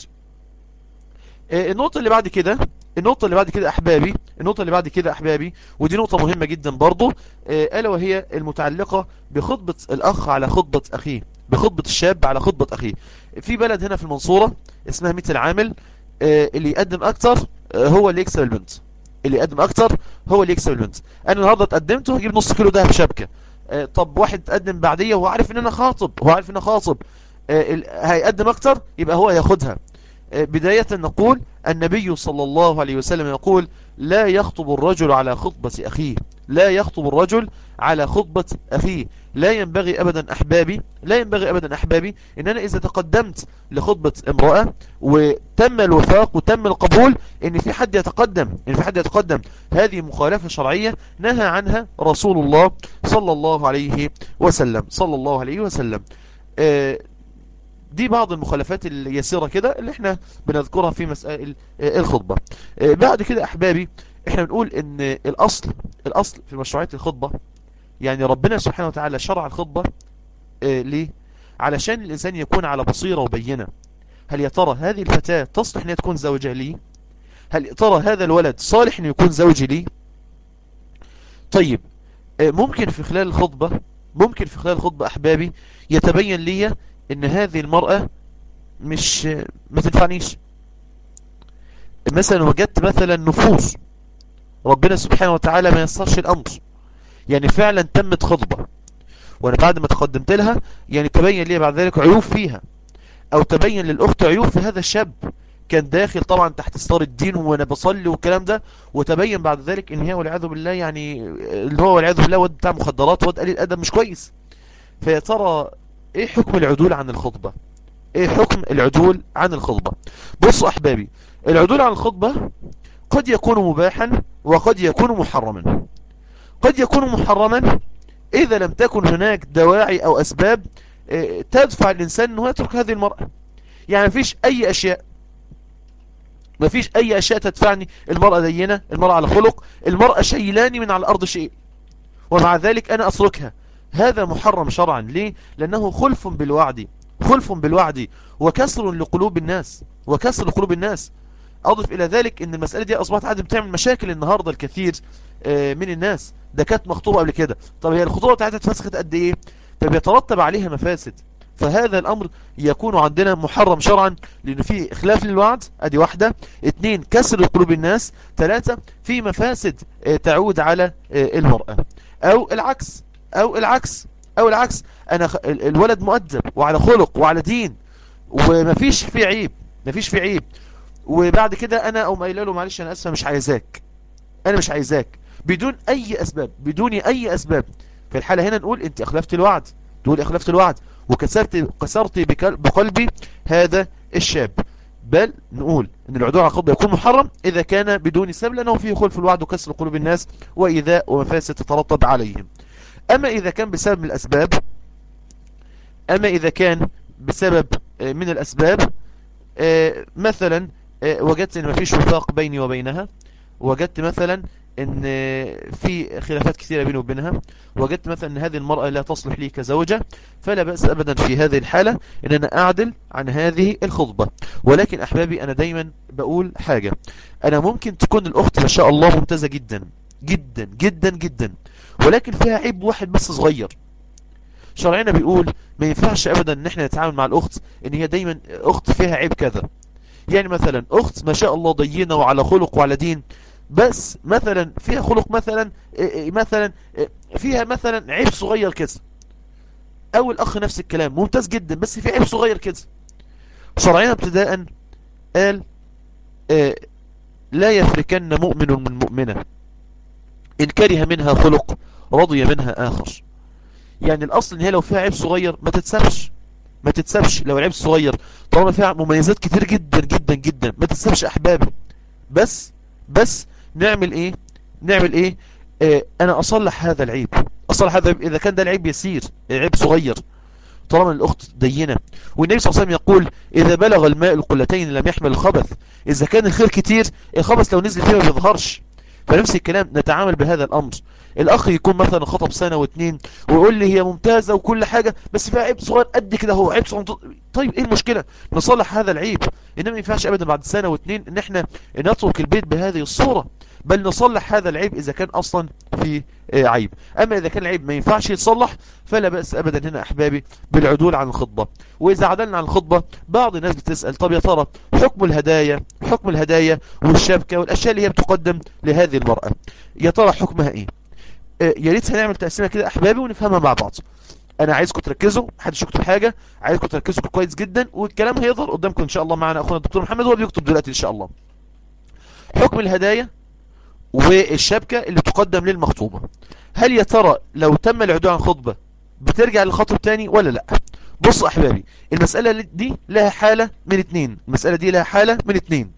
النقطة اللي بعد كده النقطة اللي بعد كده أحبابي النقطة اللي بعد كده أحبابي ودي نقطة مهمة جدا برضو ألا وهي المتعلقة بخطبة الأخ على خطبة أخيه بخطبة الشاب على خطبة أخيه في بلد هنا في المنصورة اسمها ميت العامل اللي يقدم أكتر هو اللي يكسب البنت اللي يقدم أكتر هو اللي يكسب البنت أنا النهاردة اتقدمت وهجيب نص كيلو دهب شبكة طب واحد تقدم بعدية وهو عارف ان انا خاطب هو عارف ان انا خاطب هيقدم اكتر يبقى هو ياخدها بداية نقول النبي صلى الله عليه وسلم يقول لا يخطب الرجل على خطبة أخيه لا يخطب الرجل على خطبة أخيه لا ينبغي أبدا أحبابي لا ينبغي أبدا أحبابي إن أنا إذا تقدمت لخطبة امرأة وتم الوفاق وتم القبول إن في حد يتقدم إن في حد يتقدم هذه مخالفة شرعية نهى عنها رسول الله صلى الله عليه وسلم صلى الله عليه وسلم آه دي بعض المخالفات اليسيرة كده اللي احنا بنذكرها في مسائل الخطبة بعد كده احبابي احنا بنقول ان الاصل الاصل في مشروعية الخطبة يعني ربنا سبحانه وتعالى شرع الخطبة ليه علشان الانسان يكون على بصيرة وبينة هل يا ترى هذه الفتاة تصلح ان هي تكون زوجة لي هل يا ترى هذا الولد صالح انه يكون زوجي لي طيب ممكن في خلال الخطبة ممكن في خلال الخطبة احبابي يتبين لي ان هذه المرأة مش ما تنفعنيش مثلا وجدت مثلا نفوس ربنا سبحانه وتعالى ما يسرش الامر يعني فعلا تمت خطبة وانا بعد ما تقدمت لها يعني تبين لي بعد ذلك عيوب فيها او تبين للاخت عيوب في هذا الشاب كان داخل طبعا تحت ستار الدين وانا بصلي والكلام ده وتبين بعد ذلك ان هي والعياذ بالله يعني اللي هو والعياذ بالله واد بتاع مخدرات واد قليل ادب مش كويس فيا ترى ايه حكم العدول عن الخطبة ايه حكم العدول عن الخطبة بصوا احبابي العدول عن الخطبة قد يكون مباحا وقد يكون محرما قد يكون محرما اذا لم تكن هناك دواعي او اسباب تدفع الانسان انه يترك هذه المرأة يعني مفيش اي اشياء مفيش اي اشياء تدفعني المرأة دينة المرأة على خلق المرأة شيلاني من على الارض شيء ومع ذلك انا اتركها هذا محرم شرعا ليه لانه خلف بالوعد خلف بالوعد وكسر لقلوب الناس وكسر لقلوب الناس اضف الى ذلك ان المسألة دي اصبحت عادة بتعمل مشاكل النهاردة الكثير من الناس ده كانت مخطوبة قبل كده طب هي الخطوبة بتاعتها اتفسخت قد ايه طب يترتب عليها مفاسد فهذا الامر يكون عندنا محرم شرعا لانه فيه اخلاف للوعد ادي واحدة اتنين كسر قلوب الناس ثلاثة في مفاسد تعود على المرأة او العكس او العكس او العكس انا الولد مؤدب وعلى خلق وعلى دين ومفيش فيه عيب مفيش فيه عيب وبعد كده انا او قايله له معلش انا اسفه مش عايزاك انا مش عايزاك بدون اي اسباب بدون اي اسباب في الحالة هنا نقول انت اخلفت الوعد تقول اخلفت الوعد وكسرت كسرت بقلبي هذا الشاب بل نقول ان العدوء على الخطبه يكون محرم اذا كان بدون سبب لانه فيه خلف الوعد وكسر قلوب الناس وايذاء ومفاسد تترتب عليهم اما اذا كان بسبب من الاسباب اما اذا كان بسبب من الاسباب مثلا وجدت ان مفيش وفاق بيني وبينها وجدت مثلا ان في خلافات كثيرة بيني وبينها وجدت مثلا ان هذه المرأة لا تصلح لي كزوجة فلا بأس ابدا في هذه الحالة ان انا اعدل عن هذه الخطبة ولكن احبابي انا دايما بقول حاجة انا ممكن تكون الاخت ما شاء الله ممتازة جدا جدا جدا جدا ولكن فيها عيب واحد بس صغير شرعنا بيقول ما ينفعش ابدا ان احنا نتعامل مع الاخت ان هي دايما اخت فيها عيب كذا يعني مثلا اخت ما شاء الله ضينة وعلى خلق وعلى دين بس مثلا فيها خلق مثلا مثلا فيها مثلا عيب صغير كده او الاخ نفس الكلام ممتاز جدا بس في عيب صغير كده شرعنا ابتداء قال لا يفركن مؤمن من مؤمنة ان كره منها خلق رضي منها اخر يعني الاصل ان هي لو فيها عيب صغير ما تتسبش ما تتسابش لو العيب صغير طالما فيها مميزات كتير جدا جدا جدا ما تتسابش احبابي بس بس نعمل ايه نعمل ايه اه انا اصلح هذا العيب اصلح هذا العيب اذا كان ده العيب يسير عيب صغير طالما الاخت دينة والنبي صلى الله عليه وسلم يقول اذا بلغ الماء القلتين لم يحمل الخبث اذا كان الخير كتير الخبث لو نزل فيه ما بيظهرش فنفس الكلام نتعامل بهذا الامر الاخ يكون مثلا خطب سنة واتنين ويقول لي هي ممتازة وكل حاجة بس فيها عيب صغير قد كده هو عيب صغير طيب ايه المشكلة نصلح هذا العيب انما ما ينفعش ابدا بعد سنة واتنين ان احنا نترك البيت بهذه الصورة بل نصلح هذا العيب اذا كان اصلا في عيب اما اذا كان العيب ما ينفعش يتصلح فلا بأس ابدا هنا احبابي بالعدول عن الخطبة واذا عدلنا عن الخطبة بعض الناس بتسأل طب يا ترى حكم الهدايا حكم الهدايا والشبكة والاشياء اللي هي بتقدم لهذه المرأة يا ترى حكمها ايه يا ريت هنعمل تقسيمه كده احبابي ونفهمها مع بعض انا عايزكم تركزوا محدش يكتب حاجه عايزكم تركزوا كويس جدا والكلام هيظهر قدامكم ان شاء الله معنا اخونا الدكتور محمد هو بيكتب دلوقتي ان شاء الله حكم الهدايا والشبكه اللي تقدم للمخطوبه هل يا ترى لو تم العدول عن خطبه بترجع للخطب تاني ولا لا بصوا احبابي المساله دي لها حاله من اتنين المساله دي لها حاله من اتنين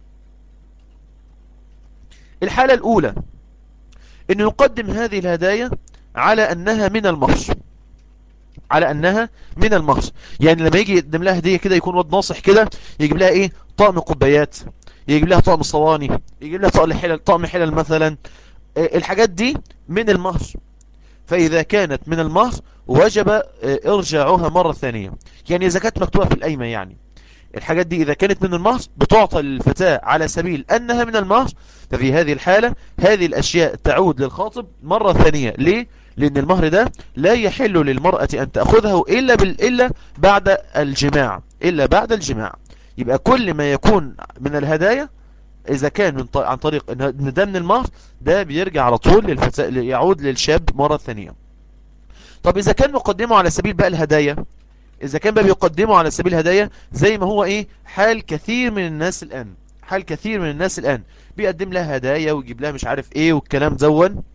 الحاله الاولى انه يقدم هذه الهدايا على انها من المهر على انها من المهر يعني لما يجي يقدم لها هدية كده يكون واد ناصح كده يجيب لها ايه طقم قبيات يجيب لها طقم صواني يجيب لها طقم حلل طقم حلل مثلا الحاجات دي من المهر فاذا كانت من المهر وجب ارجاعها مرة ثانية يعني اذا كانت مكتوبة في القايمة يعني الحاجات دي إذا كانت من المهر بتعطى للفتاة على سبيل أنها من المهر ففي هذه الحالة هذه الأشياء تعود للخاطب مرة ثانية ليه؟ لأن المهر ده لا يحل للمرأة أن تأخذه إلا, بال... إلا بعد الجماع إلا بعد الجماع يبقى كل ما يكون من الهدايا إذا كان من ط... عن طريق أن ده من المهر ده بيرجع على طول للفتاة يعود للشاب مرة ثانية طب إذا كان مقدمه على سبيل بقى الهدايا إذا كان بقى بيقدمه على سبيل الهدايا زي ما هو إيه حال كثير من الناس الآن حال كثير من الناس الآن بيقدم لها هدايا ويجيب لها مش عارف إيه والكلام دون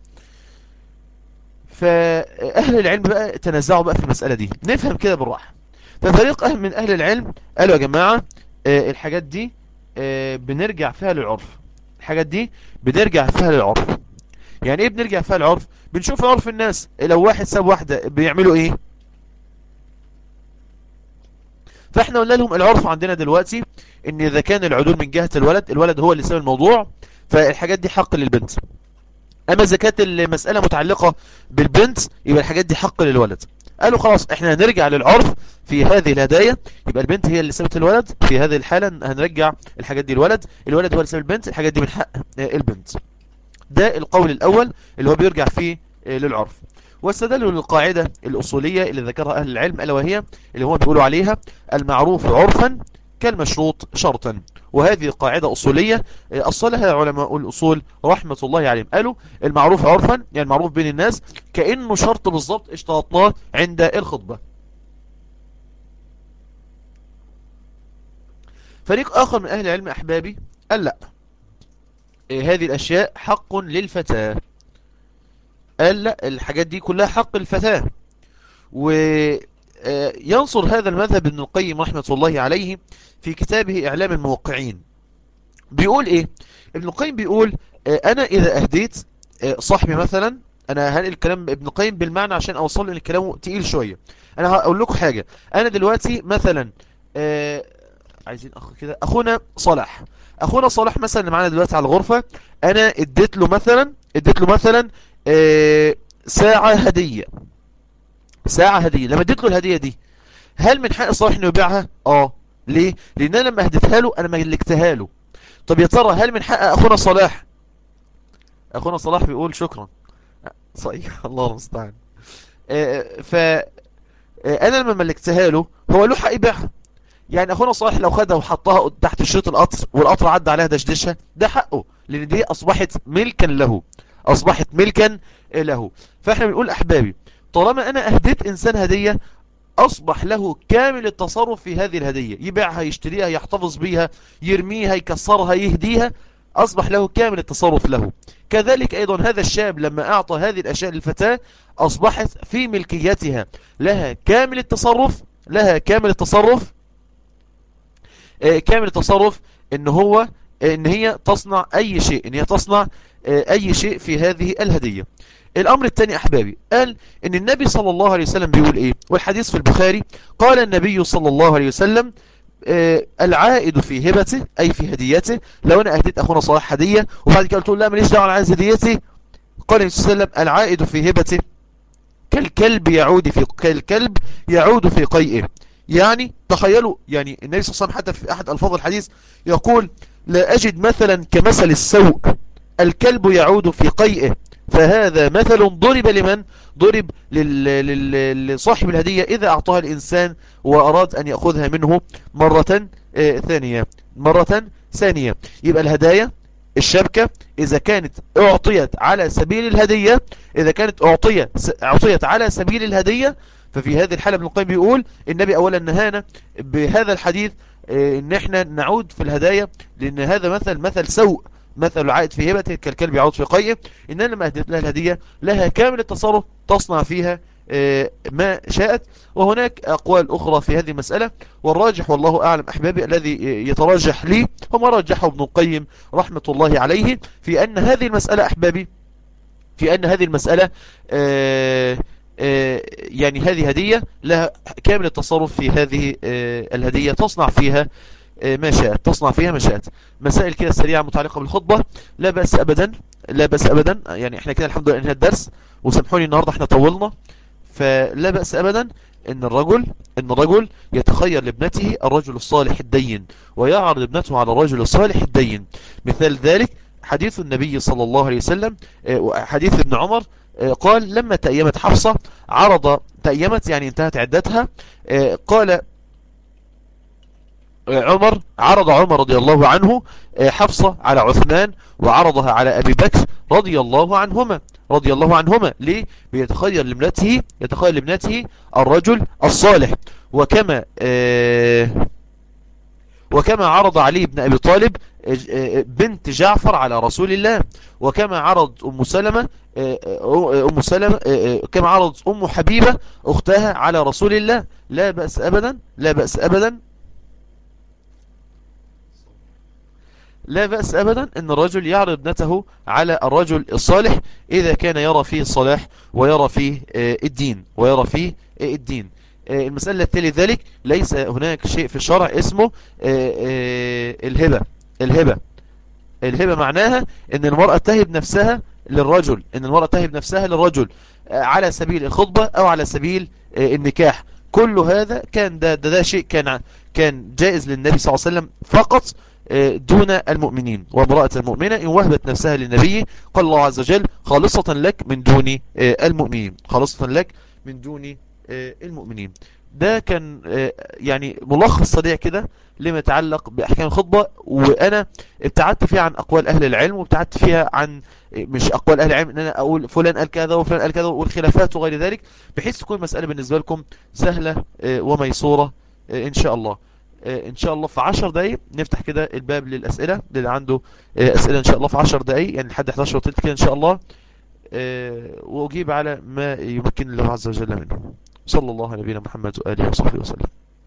فأهل العلم بقى تنزعوا بقى في المسألة دي نفهم كده بالراحة ففريق أهل من أهل العلم قالوا يا جماعة آه الحاجات دي آه بنرجع فيها للعرف الحاجات دي بنرجع فيها للعرف يعني ايه بنرجع فيها للعرف بنشوف عرف الناس لو واحد ساب واحدة بيعملوا ايه فاحنا قلنا لهم العرف عندنا دلوقتي ان اذا كان العدول من جهة الولد الولد هو اللي ساب الموضوع فالحاجات دي حق للبنت اما اذا كانت المسألة متعلقة بالبنت يبقى الحاجات دي حق للولد قالوا خلاص احنا هنرجع للعرف في هذه الهدايا يبقى البنت هي اللي سابت الولد في هذه الحالة هنرجع الحاجات دي الولد الولد هو اللي ساب البنت الحاجات دي من حق البنت ده القول الاول اللي هو بيرجع فيه للعرف واستدلوا للقاعدة الأصولية اللي ذكرها أهل العلم ألا وهي اللي هم بيقولوا عليها المعروف عرفا كالمشروط شرطا وهذه قاعدة أصولية أصلها علماء الأصول رحمة الله عليهم قالوا المعروف عرفا يعني المعروف بين الناس كأنه شرط بالضبط اشترطناه عند الخطبة فريق آخر من أهل العلم أحبابي قال لا هذه الأشياء حق للفتاة قال لا الحاجات دي كلها حق الفتاة وينصر هذا المذهب ابن القيم رحمة الله عليه في كتابه إعلام الموقعين بيقول إيه ابن القيم بيقول أنا إذا أهديت صاحبي مثلا أنا هنقل الكلام ابن القيم بالمعنى عشان أوصل لأن الكلام تقيل شوية أنا هقول لكم حاجة أنا دلوقتي مثلا عايزين أخ كده أخونا صلاح أخونا صلاح مثلا اللي معانا دلوقتي على الغرفة أنا اديت له مثلا اديت له مثلا ساعة هدية ساعة هدية لما اديت له الهدية دي هل من حق صلاح انه يبيعها اه ليه لان انا لما هديتها له انا ملكتها له طب يا ترى هل من حق اخونا صلاح اخونا صلاح بيقول شكرا صحيح الله المستعان ف انا لما ملكتها له هو له حق يبيعها يعني اخونا صالح لو خدها وحطها تحت شريط القطر والقطر عدى عليها دشدشها ده حقه لان دي اصبحت ملكا له اصبحت ملكا له فاحنا بنقول احبابي طالما انا اهديت انسان هدية اصبح له كامل التصرف في هذه الهدية يبيعها يشتريها يحتفظ بيها يرميها يكسرها يهديها اصبح له كامل التصرف له كذلك ايضا هذا الشاب لما اعطى هذه الاشياء للفتاة اصبحت في ملكيتها لها كامل التصرف لها كامل التصرف كامل التصرف ان هو ان هي تصنع اي شيء ان هي تصنع اي شيء في هذه الهدية الامر الثاني احبابي قال ان النبي صلى الله عليه وسلم بيقول ايه والحديث في البخاري قال النبي صلى الله عليه وسلم العائد في هبته اي في هديته لو انا اهديت اخونا صلاح هدية وبعد كده قلت له لا ماليش دعوه انا عايز هديتي قال النبي صلى الله عليه وسلم العائد في هبته كالكلب يعود في كالكلب يعود في قيئه يعني تخيلوا يعني النبي صلى الله عليه وسلم حتى في احد الفاظ الحديث يقول لا اجد مثلا كمثل السوء الكلب يعود في قيئه فهذا مثل ضرب لمن ضرب لصاحب الهدية إذا أعطاها الإنسان وأراد أن يأخذها منه مرة ثانية مرة ثانية يبقى الهدايا الشبكة إذا كانت أعطيت على سبيل الهدية إذا كانت أعطيت, أعطيت على سبيل الهدية ففي هذه الحالة ابن القيم بيقول النبي أولا نهانا بهذا الحديث ان احنا نعود في الهدايا لان هذا مثل مثل سوء مثل العائد في هبته كالكلب يعود في قيئه إن أنا لما أهدت لها الهدية لها كامل التصرف تصنع فيها ما شاءت وهناك أقوال أخرى في هذه المسألة والراجح والله أعلم أحبابي الذي يترجح لي هو ما رجحه ابن القيم رحمة الله عليه في أن هذه المسألة أحبابي في أن هذه المسألة يعني هذه هدية لها كامل التصرف في هذه الهدية تصنع فيها ما شاءت تصنع فيها ما شاءت مسائل كده سريعة متعلقة بالخطبة لا بأس أبدا لا بأس أبدا يعني احنا كده الحمد لله انهى الدرس وسامحوني النهاردة احنا طولنا فلا بأس أبدا ان الرجل ان الرجل يتخير لابنته الرجل الصالح الدين ويعرض ابنته على الرجل الصالح الدين مثال ذلك حديث النبي صلى الله عليه وسلم حديث ابن عمر قال لما تأيمت حفصة عرض تأيمت يعني انتهت عدتها قال عمر عرض عمر رضي الله عنه حفصة على عثمان وعرضها على أبي بكر رضي الله عنهما رضي الله عنهما ليه بيتخير لابنته يتخير لابنته الرجل الصالح وكما وكما عرض علي بن أبي طالب بنت جعفر على رسول الله وكما عرض أم سلمة أم سلمة كما عرض أم حبيبة أختها على رسول الله لا بأس أبدا لا بأس أبدا لا بأس أبدا أن الرجل يعرض ابنته على الرجل الصالح إذا كان يرى فيه الصلاح ويرى فيه الدين ويرى فيه الدين المسألة التالي ذلك ليس هناك شيء في الشرع اسمه الهبة الهبة الهبة معناها ان المرأة تهب نفسها للرجل ان المرأة تهب نفسها للرجل على سبيل الخطبة او على سبيل النكاح كل هذا كان ده, ده, ده شيء كان كان جائز للنبي صلى الله عليه وسلم فقط دون المؤمنين وامرأة المؤمنة إن وهبت نفسها للنبي قال الله عز وجل خالصة لك من دون المؤمنين خالصة لك من دون المؤمنين ده كان يعني ملخص سريع كده لما يتعلق بأحكام الخطبة وأنا ابتعدت فيها عن أقوال أهل العلم وابتعدت فيها عن مش أقوال أهل العلم أن أنا أقول فلان قال كذا وفلان قال كذا والخلافات وغير ذلك بحيث تكون المسألة بالنسبة لكم سهلة وميسورة إن شاء الله ان شاء الله في 10 دقايق نفتح كده الباب للاسئله اللي عنده اسئله ان شاء الله في 10 دقايق يعني لحد 11 وثلث كده ان شاء الله واجيب على ما يمكن الله عز وجل منه صلى الله على نبينا محمد واله وصحبه وسلم